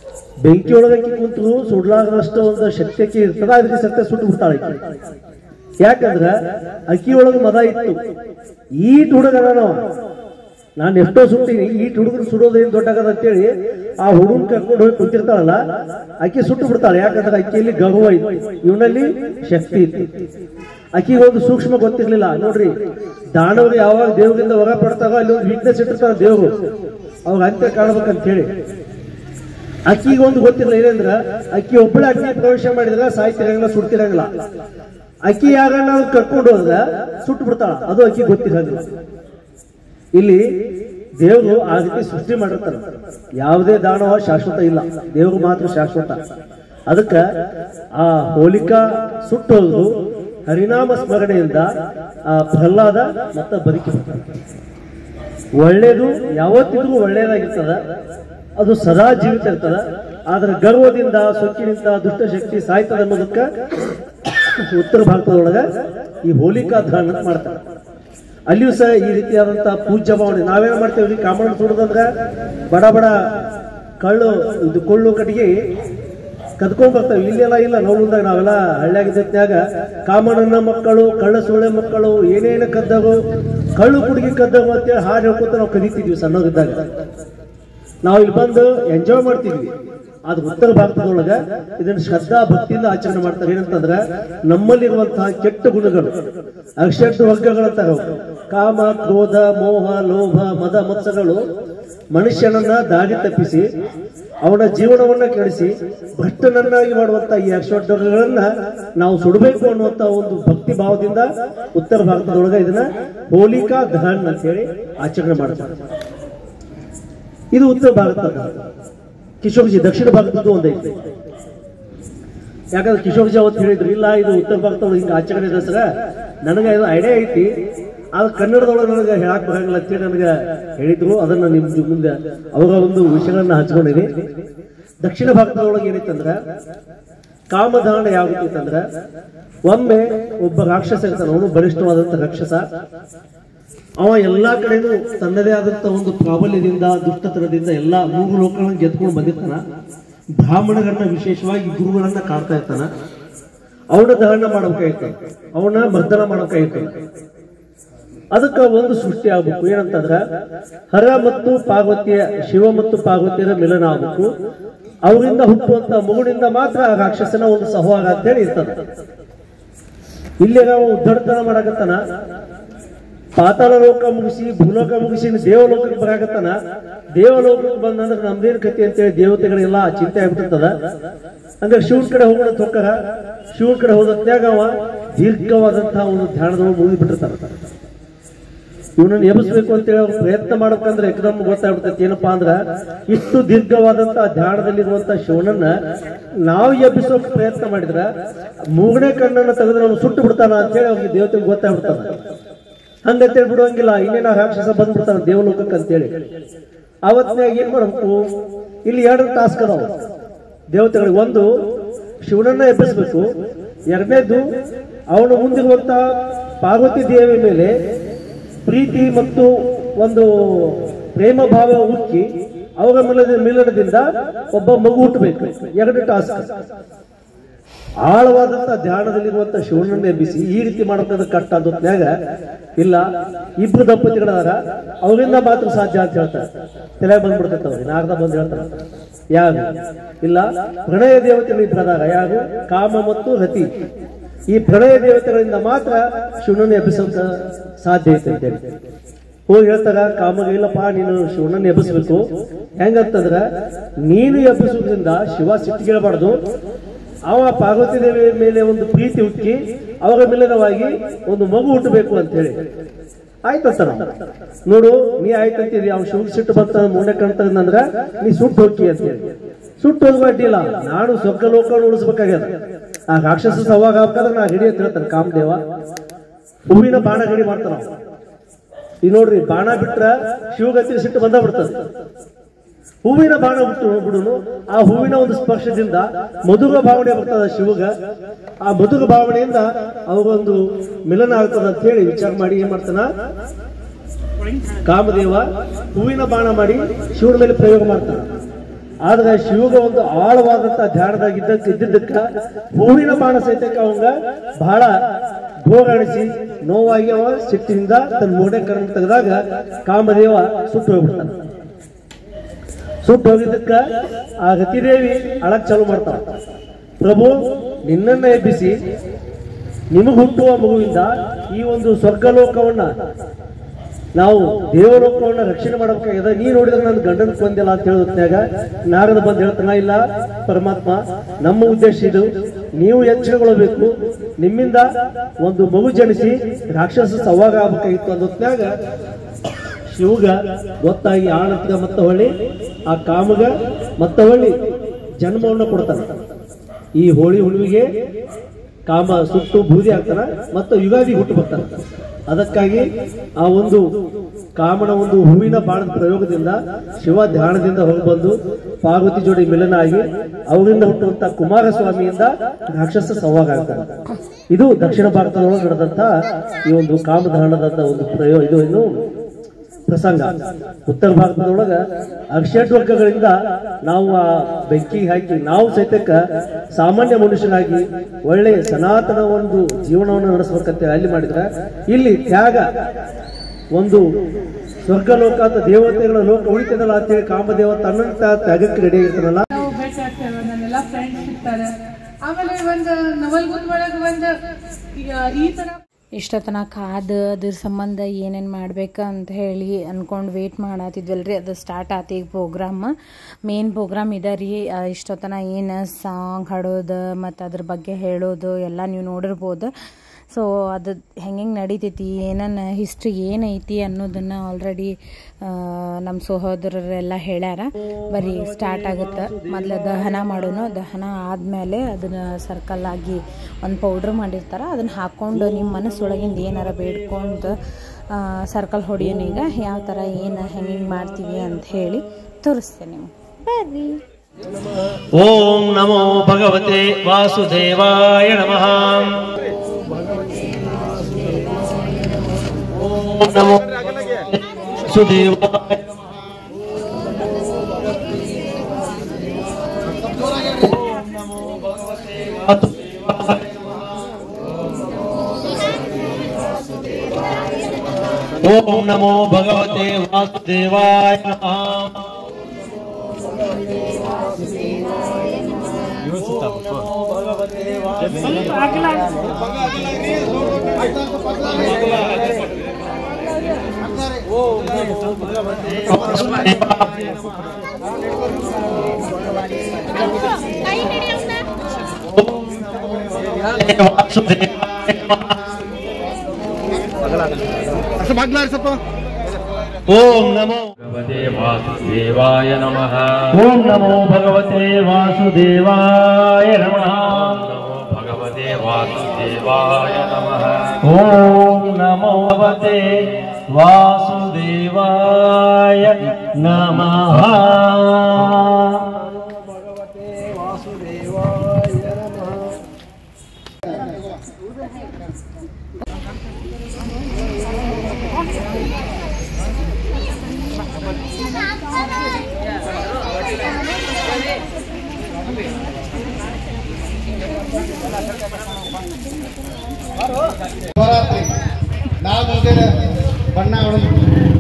ಬೆಂಕಿ ಒಳಗೆ ಕುಂತು ಸುಡ್ಲಾರದಷ್ಟು ಒಂದು ಶಕ್ತಿ ಆಕಿ ಇರ್ತದ ಅದಕ್ಕೆ ಸತ್ಯ ಸುಟ್ಟು ಬಿಡ್ತಾಳೆ ಆಕಿ ಯಾಕಂದ್ರ ಅಕ್ಕಿಯೊಳಗ ಮದ ಇತ್ತು ಈಟ್ ಹುಡುಗ ನಾವು ನಾನು ಎಷ್ಟೋ ಸುಟ್ಟಿನಿ ಈಟ್ ಹುಡುಗರು ಸುಡೋದೇನು ದೊಡ್ಡಾಗದ ಅಂತೇಳಿ ಆ ಹುಡುಗನ್ ಕರ್ಕೊಂಡು ಹೋಗಿ ಕುಂತಿರ್ತಾಳಲ್ಲ ಅಕ್ಕಿ ಸುಟ್ಟು ಬಿಡ್ತಾಳೆ ಯಾಕಂದ್ರೆ ಅಕ್ಕಿಯಲ್ಲಿ ಗರ್ವ ಇತ್ತು ಇವನಲ್ಲಿ ಶಕ್ತಿ ಇತ್ತು ಅಕ್ಕಿಗೆ ಒಂದು ಸೂಕ್ಷ್ಮ ಗೊತ್ತಿರ್ಲಿಲ್ಲ ನೋಡ್ರಿ ದಾನವರು ಯಾವಾಗ ದೇವರಿಂದ ಹೊರ ಪಡ್ತಾರೋ ಅಲ್ಲಿ ಒಂದು ವೀಕ್ನೆಸ್ ಇಟ್ಟಿರ್ತಾರ ದೇವರು ಅವಾಗ ಅಂತ್ಯ ಕಾಣ್ಬೇಕಂತ ಹೇಳಿ ಅಕ್ಕಿಗೆ ಒಂದು ಗೊತ್ತಿಲ್ಲ ಏನಂದ್ರ ಅಕ್ಕಿ ಒಬ್ಬಳೆ ಅಕ್ಕಿ ಪ್ರವೇಶ ಮಾಡಿದ್ರೆ ಸಾಯ್ತಿರಂಗಿಲ್ಲ ಸುಡ್ತಿರಂಗಿಲ್ಲ ಅಕ್ಕಿ ಯಾರನ್ನ ಕರ್ಕೊಂಡು ಹೋದ್ರ ಸುಟ್ಟು ಬಿಡ್ತಾಳ ಅದು ಅಕ್ಕಿ ಗೊತ್ತಿರಂಗಿಲ್ಲ ಇಲ್ಲಿ ದೇವರು ಆ ರೀತಿ ಸೃಷ್ಟಿ ಮಾಡಿರ್ತಾನೆ ಯಾವುದೇ ದಾನವ ಶಾಶ್ವತ ಇಲ್ಲ ದೇವರು ಮಾತ್ರ ಶಾಶ್ವತ ಅದಕ್ಕ ಆ ಹೋಲಿಕಾ ಸುಟ್ಟೋದು ಹರಿನಾಮ ಸ್ಮರಣೆಯಿಂದ ಆ ಪ್ರಹ್ಲಾದ ಮತ್ತ ಬದುಕಿ ಒಳ್ಳೇದು ಯಾವತ್ತಿದ್ರೂ ಒಳ್ಳೇದಾಗಿರ್ತದ ಅದು ಸದಾ ಜೀವಿತ ಇರ್ತದ ಆದ್ರೆ ಗರ್ವದಿಂದ ಸೊಕ್ಕಿನಿಂದ ದುಷ್ಟಶಕ್ತಿ ಸಾಯ್ತದ ಅನ್ನೋದಕ್ಕ ಉತ್ತರ ಭಾರತದೊಳಗ ಈ ಹೋಲಿಕಾ ದಹನ ಅಂತ ಮಾಡ್ತಾರೆ ಅಲ್ಲಿಯೂ ಸಹ ಈ ರೀತಿಯಾದಂತಹ ಪೂಜ್ಯ ಭಾವನೆ ನಾವೇನ್ ಮಾಡ್ತೇವೆ ಕಾಮಣ್ಣ ಸುಡೋದಂದ್ರ ಬಡ ಬಡ ಕಳ್ಳು ಇದು ಕೊಳ್ಳು ಕಟ್ಟಿಗೆ ಕದ್ಕೊಂಡ್ ಬರ್ತೇವೆ ಇಲ್ಲೆಲ್ಲ ಇಲ್ಲ ನೋಡುದಾಗ ನಾವೆಲ್ಲ ಹಳ್ಳಿಯಾಗಿದ್ದಾಗ ಕಾಮಣ್ಣನ ಮಕ್ಕಳು ಕಳ್ಳ ಸೊಳ್ಳೆ ಮಕ್ಕಳು ಏನೇನು ಕದ್ದವು ಕಳ್ಳು ಕುಡುಗಿ ಕದ್ದವು ಅಂತೇಳಿ ಹಾಡು ಹೇಳ್ಕೊತ ನಾವು ಕಲಿತಿದ್ವಿ ಸಣ್ಣದಿದ್ದಾಗ ನಾವು ಇಲ್ಲಿ ಬಂದು ಎಂಜಾಯ್ ಮಾಡ್ತಿದ್ವಿ ಆದ್ರೆ ಉತ್ತರ ಭಾರತದೊಳಗ ಇದನ್ನ ಶ್ರದ್ಧಾ ಭಕ್ತಿಯಿಂದ ಆಚರಣೆ ಮಾಡ್ತಾರೆ ಏನಂತಂದ್ರೆ ನಮ್ಮಲ್ಲಿರುವಂತಹ ಕೆಟ್ಟ ಗುಣಗಳು ಅಕ್ಷಡ್ಡ ವರ್ಗಗಳಂತಾರ ಅವು. ಕಾಮ ಕ್ರೋಧ ಮೋಹ ಲೋಭ ಮದ ಮತ್ಸಗಳು ಮನುಷ್ಯನನ್ನ ದಾರಿ ತಪ್ಪಿಸಿ ಅವನ ಜೀವನವನ್ನ ಕೆಡಿಸಿ ಭ್ರಷ್ಟನನ್ನಾಗಿ ಮಾಡುವಂತ ಈ ಅಕ್ಷಡ್ಡಗಳನ್ನ ನಾವು ಸುಡಬೇಕು ಅನ್ನುವಂತ ಒಂದು ಭಕ್ತಿ ಭಾವದಿಂದ ಉತ್ತರ ಭಾರತದೊಳಗ ಇದನ್ನ ಹೋಲಿಕಾ ದಹನ್ ಅಂತ ಹೇಳಿ ಆಚರಣೆ ಮಾಡ್ತಾರೆ ಇದು ಉತ್ತರ ಭಾರತದ ಕಿಶೋರ್ಜಿ ದಕ್ಷಿಣ ಭಾರತದ್ದು ಒಂದೈತೆ ಯಾಕಂದ್ರೆ ಕಿಶೋರ್ಜಿ ಅವತ್ತು ಹೇಳಿದ್ರು ಇಲ್ಲ ಇದು ಉತ್ತರ ಭಾರತದೊಳಗೆ ಹಿಂಗೆ ಆಚರಣೆ ಇದೆ ಸರ ನನಗೆ ಇದು ಐಡಿಯಾ ಐತಿ ಆದ್ರೆ ಕನ್ನಡದೊಳಗೆ ನನಗೆ ಹೇಳಕ್ ಬರಂಗಿಲ್ಲ ಅಂತೇಳಿ ನನಗೆ ಹೇಳಿದ್ರು ಅದನ್ನ ನಿಮ್ ಮುಂದೆ ಅವರ ಒಂದು ವಿಷಯಗಳನ್ನ ಹಂಚ್ಕೊಂಡಿನಿ ದಕ್ಷಿಣ ಭಾರತದೊಳಗೆ ಏನೈತಂದ್ರ ಕಾಮಧಾರಣ ಯಾವ ಅಂತಂದ್ರ ಒಮ್ಮೆ ಒಬ್ಬ ರಾಕ್ಷಸ ಇರ್ತಾನ ಅವನು ಬಲಿಷ್ಠವಾದಂತ ರಾಕ್ಷಸ ಅವ ಎಲ್ಲಾ ಕಡೆನೂ ತನ್ನದೇ ಆದಂತ ಒಂದು ಪ್ರಾಬಲ್ಯದಿಂದ ದುಷ್ಟತನದಿಂದ ಎಲ್ಲಾ ಮೂರು ಲೋಕಗಳನ್ನ ಗೆದ್ಕೊಂಡು ಬಂದಿರ್ತಾನ ಬ್ರಾಹ್ಮಣರನ್ನ ವಿಶೇಷವಾಗಿ ಗುರುಗಳನ್ನ ಕಾಡ್ತಾ ಇರ್ತಾನ ಅವನ ದಹನ ಮಾಡ್ಬೇಕಾಗಿರ್ತಾನ ಅವನ ಮರ್ದನ ಮಾಡ್ಬೇಕಾಗಿರ್ತಾನ ಅದಕ್ಕ ಒಂದು ಸೃಷ್ಟಿ ಆಗ್ಬೇಕು ಏನಂತಂದ್ರ ಹರ ಮತ್ತು ಪಾರ್ವತಿಯ ಶಿವ ಮತ್ತು ಪಾರ್ವತಿಯರ ಮಿಲನ ಆಗ್ಬೇಕು ಅವರಿಂದ ಹುಟ್ಟುವಂತ ಮಗುನಿಂದ ಮಾತ್ರ ಆ ರಾಕ್ಷಸನ ಒಂದು ಸಹವಾರ ಅಂತ ಹೇಳಿ ಇರ್ತದ ಇಲ್ಲಿ ನಾವು ಉದ್ದಡತನ ಮಾಡಕತ್ತಾನ ಪಾತಾಳ ಲೋಕ ಮುಗಿಸಿ ಭೂಲೋಕ ಮುಗಿಸಿ ಇನ್ನು ದೇವಲೋಕಕ್ಕೆ ಬರಾಕತ್ತಾನ ದೇವಲೋಕಕ್ಕೆ ಬಂದಂದ್ರೆ ನಮ್ದೇನ್ ಕತಿ ಅಂತೇಳಿ ದೇವತೆಗಳೆಲ್ಲ ಚಿಂತೆ ಆಗ್ಬಿಟ್ಟಿರ್ತದ ಹಂಗ ಶಿವನ್ ಕಡೆ ಹೋಗೋಣ ಅಂತ ಹೋಗ್ತಾರ ಶಿವನ್ ಕಡೆ ಹೋದತ್ನ್ಯಾಗ ಅವ ದೀರ್ಘವಾದಂತಹ ಒಂದು ಧ್ಯಾನದೊಳಗೆ ಮುಗಿದು ಬಿಟ್ಟಿರ್ತಾರ ಇವನನ್ನು ಎಬ್ಬಿಸ್ಬೇಕು ಅಂತೇಳಿ ಅವ್ರು ಪ್ರಯತ್ನ ಮಾಡ್ಬೇಕಂದ್ರೆ ಏಕದಮ್ ಗೊತ್ತಾಗ್ಬಿಡ್ತೈತಿ ಏನಪ್ಪಾ ಅಂದ್ರ ಇಷ್ಟು ದೀರ್ಘವಾದಂತ ಧ್ಯಾನದಲ್ಲಿರುವಂತ ಶಿವನನ್ನ ನಾವು ಎಬ್ಬಿಸೋಕ್ ಪ್ರಯತ್ನ ಮಾಡಿದ್ರ ಮೂಗನೇ ಕಣ್ಣನ್ನ ತೆಗೆದು ನಾವು ಸುಟ್ಟು ಬಿಡ್ತಾನ ಅಂತೇಳಿ ಅವ್ರಿಗೆ ದೇವತೆಗೆ ಗೊತ್ತಾಗ್ಬಿಡ್ತಾನ ಹಂಗಂತೇಳಿ ಬಿಡುವಂಗಿಲ್ಲ ಇನ್ನೇನ ರಾಕ್ಷಸ ಬಂದ್ಬಿಡ್ತಾನ ದೇವಲೋಕಕ್ಕೆ ಅಂತೇಳಿ ಅವತ್ನಾಗ ಏನ್ ಮಾಡ್ಬೇಕು ಇಲ್ಲಿ ಎರಡು ಟಾಸ್ಕ್ ಅದಾವ ದೇವತೆಗಳಿಗೆ ಒಂದು ಶಿವನನ್ನ ಎಬ್ಬಿಸ್ಬೇಕು ಎರಡನೇದು ಅವನು ಮುಂದಿರುವಂತ ಪಾರ್ವತಿ ದೇವಿ ಮೇಲೆ ಪ್ರೀತಿ ಮತ್ತು ಒಂದು ಪ್ರೇಮ ಭಾವ ಉಕ್ಕಿ ಅವರ ಮಿಲನ ಮಿಲನದಿಂದ ಒಬ್ಬ ಮಗು ಹುಟ್ಟಬೇಕು ಎರಡು ಟಾಸ್ಕ್ ಆಳವಾದಂತ ಧ್ಯಾನದಲ್ಲಿರುವಂತ ಶಿವನನ್ನ ಎಬ್ಬಿಸಿ ಈ ರೀತಿ ಮಾಡೋದ್ರ ಕಷ್ಟ ಅದೊತ್ನ್ಯಾಗ ಇಲ್ಲ ಇಬ್ರು ದಂಪತಿಗಳದಾರ ಅವರಿಂದ ಮಾತ್ರ ಸಾಧ್ಯ ಅಂತ ಹೇಳ್ತಾರೆ ತಲೆ ಬಂದ್ಬಿಡ್ತೈತೆ ಅವ್ರಿಗೆ ನಾರದ ಬಂದ್ ಹೇಳ್ತಾರೆ ಯಾರು ಇಲ್ಲ ಪ್ರಣಯ ದೇವತೆಗಳು ಇಬ್ಬರದಾರ ಯಾರು ಕಾಮ ಮತ್ತು ರತಿ ಈ ಪ್ರಣಯ ದೇವತೆಗಳಿಂದ ಮಾತ್ರ ಶಿವನನ್ನು ಎಬ್ಬಿಸೋಕ ಸಾಧ್ಯ ಐತೆ ಅಂತೇಳಿ ಹೋಗಿ ಹೇಳ್ತಾರ ಕಾಮಗೆ ಇಲ್ಲಪ್ಪ ನೀನು ಶಿವನನ್ನ ಎಬ್ಬಿಸ್ಬೇಕು ಹೆಂಗಂತಂದ್ರ ನೀನು ಎಬ್ಬಿಸೋದ್ರಿಂದ ಶಿವ ಸಿಟ್ಟಿಗೇಳಬಾರ್ದು ಅವ ಪಾರ್ವತಿ ದೇವಿ ಮೇಲೆ ಒಂದು ಪ್ರೀತಿ ಹುಟ್ಟಿ ಅವರ ಮಿಲನವಾಗಿ ಒಂದು ಮಗು ಹುಟ್ಟಬೇಕು ಅಂತ ಹೇಳಿ ಆಯ್ತಂತ ನೋಡು ನೀ ಆಯ್ತಂತಿದ್ರಿ ಅವ್ನು ಶಿವ್ ಸಿಟ್ಟು ಬಂತ ಮುಂದೆ ಕಾಣ್ತದಂದ್ರ ನೀ ಸುಟ್ಟು ಹೋಗಿ ಅಂತ ಹೇಳಿ ಸುಟ್ಟು ಹೋಗುವ ಅಡ್ಡಿಲ್ಲ ನಾನು ಸ್ವರ್ಗ ಲೋಕ ಉಳಿಸ್ಬೇಕಾಗ್ಯದ ಆ ರಾಕ್ಷಸ ಸವಾಗ ಆಗ್ಬೇಕಾದ್ರೆ ನಾ ಹಿಡಿ ಅಂತ ಹೇಳ್ತಾನೆ ಕಾಮದೇವ ಹೂವಿನ ಬಾಣ ಗಡಿ ಮಾಡ್ತಾನ ಅವ. ಈಗ ನೋಡ್ರಿ ಬಾಣ ಬಿಟ್ರ ಶಿವಗತಿ ಸಿಟ್ಟು ಬಂದ ಬಿಡ್ತದೆ ಹೂವಿನ ಬಾಣ ಬಿಟ್ಟು ಬಿಡುನು ಆ ಹೂವಿನ ಒಂದು ಸ್ಪರ್ಶದಿಂದ ಮಧುರ ಭಾವನೆ ಬರ್ತದ ಶಿವಗ ಆ ಮಧುರ ಭಾವನೆಯಿಂದ ಅವರೊಂದು ಮಿಲನ ಆಗ್ತದ ಅಂತ ಹೇಳಿ ವಿಚಾರ ಮಾಡಿ ಏನ್ ಮಾಡ್ತಾನ ಕಾಮದೇವ ಹೂವಿನ ಬಾಣ ಮಾಡಿ ಶಿವನ ಮೇಲೆ ಪ್ರಯೋಗ ಮಾಡ್ತಾನ ಆದ್ರೆ ಶಿವಗ ಒಂದು ಆಳವಾದಂತ ಧ್ಯಾನದಾಗ ಇದ್ದಕ್ಕೆ ಇದ್ದಿದ್ದಕ್ಕ ಹೂವಿನ ಬಾಣ ಸಹಿತಕ್ಕ ಅವಂಗ ಬಹಳ ಹೋರಾಡಿಸಿ ನೋವಾಗಿ ಅವ ಸಿಟ್ಟಿನಿಂದ ತನ್ನ ಮೂಡೆ ಕರ್ಮ ತೆಗೆದಾಗ ಕಾಮದೇವ ಸುಟ್ಟು ಹೋಗ್ಬಿಡ್ತಾನೆ ಸುಟ್ಟು ಹೋಗಿದ್ದಕ್ಕ ಆ ಗತಿದೇವಿ ಅಳಕ್ ಚಾಲು ಮಾಡ್ತಾಳ ಪ್ರಭು ನಿನ್ನನ್ನ ಎಬ್ಬಿಸಿ ನಿಮಗ್ ಹುಟ್ಟುವ ಮಗುವಿಂದ ಈ ಒಂದು ಸ್ವರ್ಗಲೋಕವನ್ನ ನಾವು ದೇವಲೋಕವನ್ನ ರಕ್ಷಣೆ ಮಾಡಬೇಕಾಗಿದೆ ನೀ ನೋಡಿದ್ರೆ ನನ್ನ ಗಂಡನ ಕೊಂದಿಲ್ಲ ಅಂತ ಹೇಳೋದ್ನಾಗ ನಾರದ ಬಂದು ಹೇಳ್ತಾನ ಇಲ್ಲ ಪರಮಾತ್ಮ ನಮ್ಮ ಉದ್ದೇಶ ಇದು ನೀವು ಎಚ್ಚರಗೊಳ್ಳಬೇಕು ನಿಮ್ಮಿಂದ ಒಂದು ಮಗು ಜನಿಸಿ ರಾಕ್ಷಸ ಸವಾಗ ಆಗ್ಬೇಕಾಗಿತ್ತು ಅನ್ನೋದ್ನಾಗ ಶಿವಗ ಗೊತ್ತಾಗಿ ಆಳತ್ಗ ಮತ್ತ ಹೊಳ್ಳಿ ಆ ಕಾಮಗ ಮತ್ತ ಹೊಳ್ಳಿ ಜನ್ಮವನ್ನು ಕೊಡ್ತಾನೆ ಈ ಹೋಳಿ ಹುಣ್ಣಿಮೆಗೆ ಕಾಮ ಸುಟ್ಟು ಬೂದಿ ಆಗ್ತಾನ ಮತ್ತು ಯುಗಾದಿ ಹುಟ್ಟು ಬರ್ತಾನ ಅದಕ್ಕಾಗಿ ಆ ಒಂದು ಕಾಮನ ಒಂದು ಹೂವಿನ ಬಾಣದ ಪ್ರಯೋಗದಿಂದ ಶಿವ ಧ್ಯಾನದಿಂದ ಹೊರಬಂದು ಪಾರ್ವತಿ ಜೋಡಿ ಮಿಲನ ಆಗಿ ಅವರಿಂದ ಹುಟ್ಟುವಂತ ಕುಮಾರಸ್ವಾಮಿಯಿಂದ ರಾಕ್ಷಸ ಸಂವಾದ ಆಗ್ತಾನೆ ಇದು ದಕ್ಷಿಣ ಭಾರತದೊಳಗೆ ನಡೆದಂತ ಈ ಒಂದು ಕಾಮಧಾರಣದ ಒಂದು ಪ್ರಯೋಗ ಇದು ಇನ್ನು ಪ್ರಸಂಗ ಉತ್ತರ ಭಾರತದೊಳಗ ಅಕ್ಷಟ್ ವರ್ಗಗಳಿಂದ ನಾವು ಆ ಬೆಂಕಿ ಹಾಕಿ ನಾವು ಸಹಿತಕ್ಕ ಸಾಮಾನ್ಯ ಮನುಷ್ಯನಾಗಿ ಒಳ್ಳೆ ಸನಾತನ ಒಂದು ಜೀವನವನ್ನು ನಡೆಸಬೇಕಂತ ಅಲ್ಲಿ ಮಾಡಿದ್ರೆ ಇಲ್ಲಿ ತ್ಯಾಗ ಒಂದು ಸ್ವರ್ಗಲೋಕ ಅಥವಾ ದೇವತೆಗಳ ಲೋಕ ಉಳಿತದಲ್ಲ ಅಂತೇಳಿ ಕಾಮದೇವ ತನ್ನಂತ ತ್ಯಾಗಕ್ಕೆ ರೆಡಿ ಆಗಿರ್ತಾನಲ್ಲ ನಾವು ಭೇಟಿ ಆಗ್ತೇವೆ ನನ್ನೆಲ್ಲ ಫ್ರೆಂಡ್ಸ್ ಸಿಗ್ತಾರೆ ಆಮೇಲೆ ಒಂದು ನವಲ್ಗುಂದ್ ಒಳಗೆ ಒಂದು ಈಗ ಈ ತರ ಇಷ್ಟೊತ್ತನ ಕಾದು ಅದ್ರ ಸಂಬಂಧ ಏನೇನು ಮಾಡ್ಬೇಕು ಅಂತ ಹೇಳಿ ಅನ್ಕೊಂಡು ವೇಟ್ ಮಾಡತ್ತಿದ್ವಲ್ರಿ ಅದು ಸ್ಟಾರ್ಟ್ ಆತು ಈಗ ಪ್ರೋಗ್ರಾಮ್ ಮೇನ್ ಪ್ರೋಗ್ರಾಮ್ ಇದೆ ರೀ ಆ, ಇಷ್ಟೊತ್ತನ ಏನು ಸಾಂಗ್ ಹಾಡೋದು ಮತ್ತು ಅದ್ರ ಬಗ್ಗೆ ಹೇಳೋದು ಎಲ್ಲ ನೀವು ನೋಡಿರ್ಬೋದು ಸೊ ಅದು ಹೆಂಗೆ ನಡೀತೈತಿ ಏನನ್ನ ಹಿಸ್ಟ್ರಿ ಏನೈತಿ ಅನ್ನೋದನ್ನು ಆಲ್ರೆಡಿ ನಮ್ಮ ಸಹೋದರರೆಲ್ಲ ಹೇಳ್ಯಾರ ಬರೀ ಸ್ಟಾರ್ಟ್ ಆಗುತ್ತೆ ಮೊದಲು ದಹನ ಮಾಡೋನು ದಹನ ಆದಮೇಲೆ ಅದನ್ನು ಸರ್ಕಲ್ ಆಗಿ ಒಂದು ಪೌಡ್ರ್ ಮಾಡಿರ್ತಾರೆ ಅದನ್ನು ಹಾಕ್ಕೊಂಡು ನಿಮ್ಮ ಮನಸ್ಸೊಳಗಿಂದ ಏನಾರ ಬೇಡ್ಕೊಂಡು ಸರ್ಕಲ್ ಹೊಡಿಯೋಣ ಈಗ ಯಾವ ಥರ ಏನು ಹೆಂಗೆ ಮಾಡ್ತೀವಿ ಅಂತ ಹೇಳಿ ತೋರಿಸ್ತೇನೆ ನಿಮ್ಗೆ ಬರ್ರಿ ಓಂ ನಮೋ ಭಗವತೆ ವಾಸುದೇವಾಯ ನಮಃ ಓಂ ನಮೋ ವಾಸುದೇವಾಯ ಓಂ ನಮೋ ಭಗವತೆ ವಾಸುದೇವಾಯ ನಮಃ ಸ್ವಲ್ಪ ಅಗಲ ಅಷ್ಟು ಬಾಗ್ಲಾರಿ ಸ್ವಲ್ಪ ಓಂ ನಮೋ ಭಗವತೆ ವಾಸುದೇವಾಯ ನಮಃ ಓಂ ನಮೋ ಭಗವತೆ ವಾಸುದೇವಾಯ ನಮಃ ನಮೋ ಭಗವತೆ ವಾಸುದೇವಾಯ ನಮಃ ಓಂ ನಮೋ ಭಗವತೆ ವಾಸುದೇವಾಯ ನಮಃ ಶಿವರಾತ್ರಿ ನಾವು ಮುಂಜಾನೆ ಬಣ್ಣ ಆಡೋದು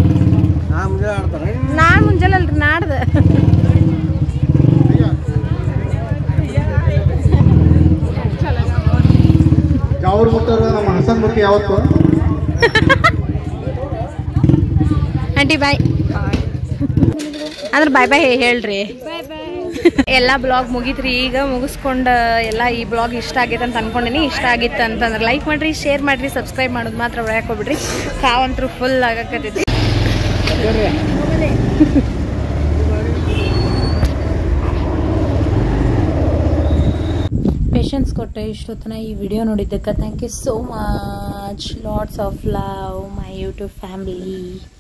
ನಾನು ಮುಂಜಾನೆ ಅಲ್ರಿ ನಾಡ್ದು ಅವ್ರ ಮುಟ್ಟರು ನಮ್ಮ ಹಸನ್ ಮುಖಿ ಯಾವತ್ತು ಆಂಟಿ ಬಾಯ್ ಅಂದ್ರೆ ಬಾಯ್ ಬಾಯ್ ಹೇಳ್ರಿ ಎಲ್ಲ ಬ್ಲಾಗ್ ಮುಗೀತ್ರಿ ಈಗ ಮುಗಿಸ್ಕೊಂಡು ಎಲ್ಲ ಈ ಬ್ಲಾಗ್ ಇಷ್ಟ ಆಗೈತೆ ಅಂತ ಅನ್ಕೊಂಡಿನಿ ಇಷ್ಟ ಆಗಿತ್ತು ಅಂತಂದ್ರೆ ಲೈಕ್ ಮಾಡ್ರಿ ಶೇರ್ ಮಾಡ್ರಿ ಸಬ್ಸ್ಕ್ರೈಬ್ ಮಾಡೋದು ಮಾತ್ರ ಒಳಗೆ ಹೋಗ್ಬಿಡ್ರಿ ಕಾವಂತರೂ ಫುಲ್ ಆಗಕತ್ತೈತಿ ಪೇಷನ್ಸ್ ಕೊಟ್ಟೆ ಇಷ್ಟೊತ್ತನ ಈ ವಿಡಿಯೋ ನೋಡಿದ್ದಕ್ಕೆ thank you so much lots of love my YouTube family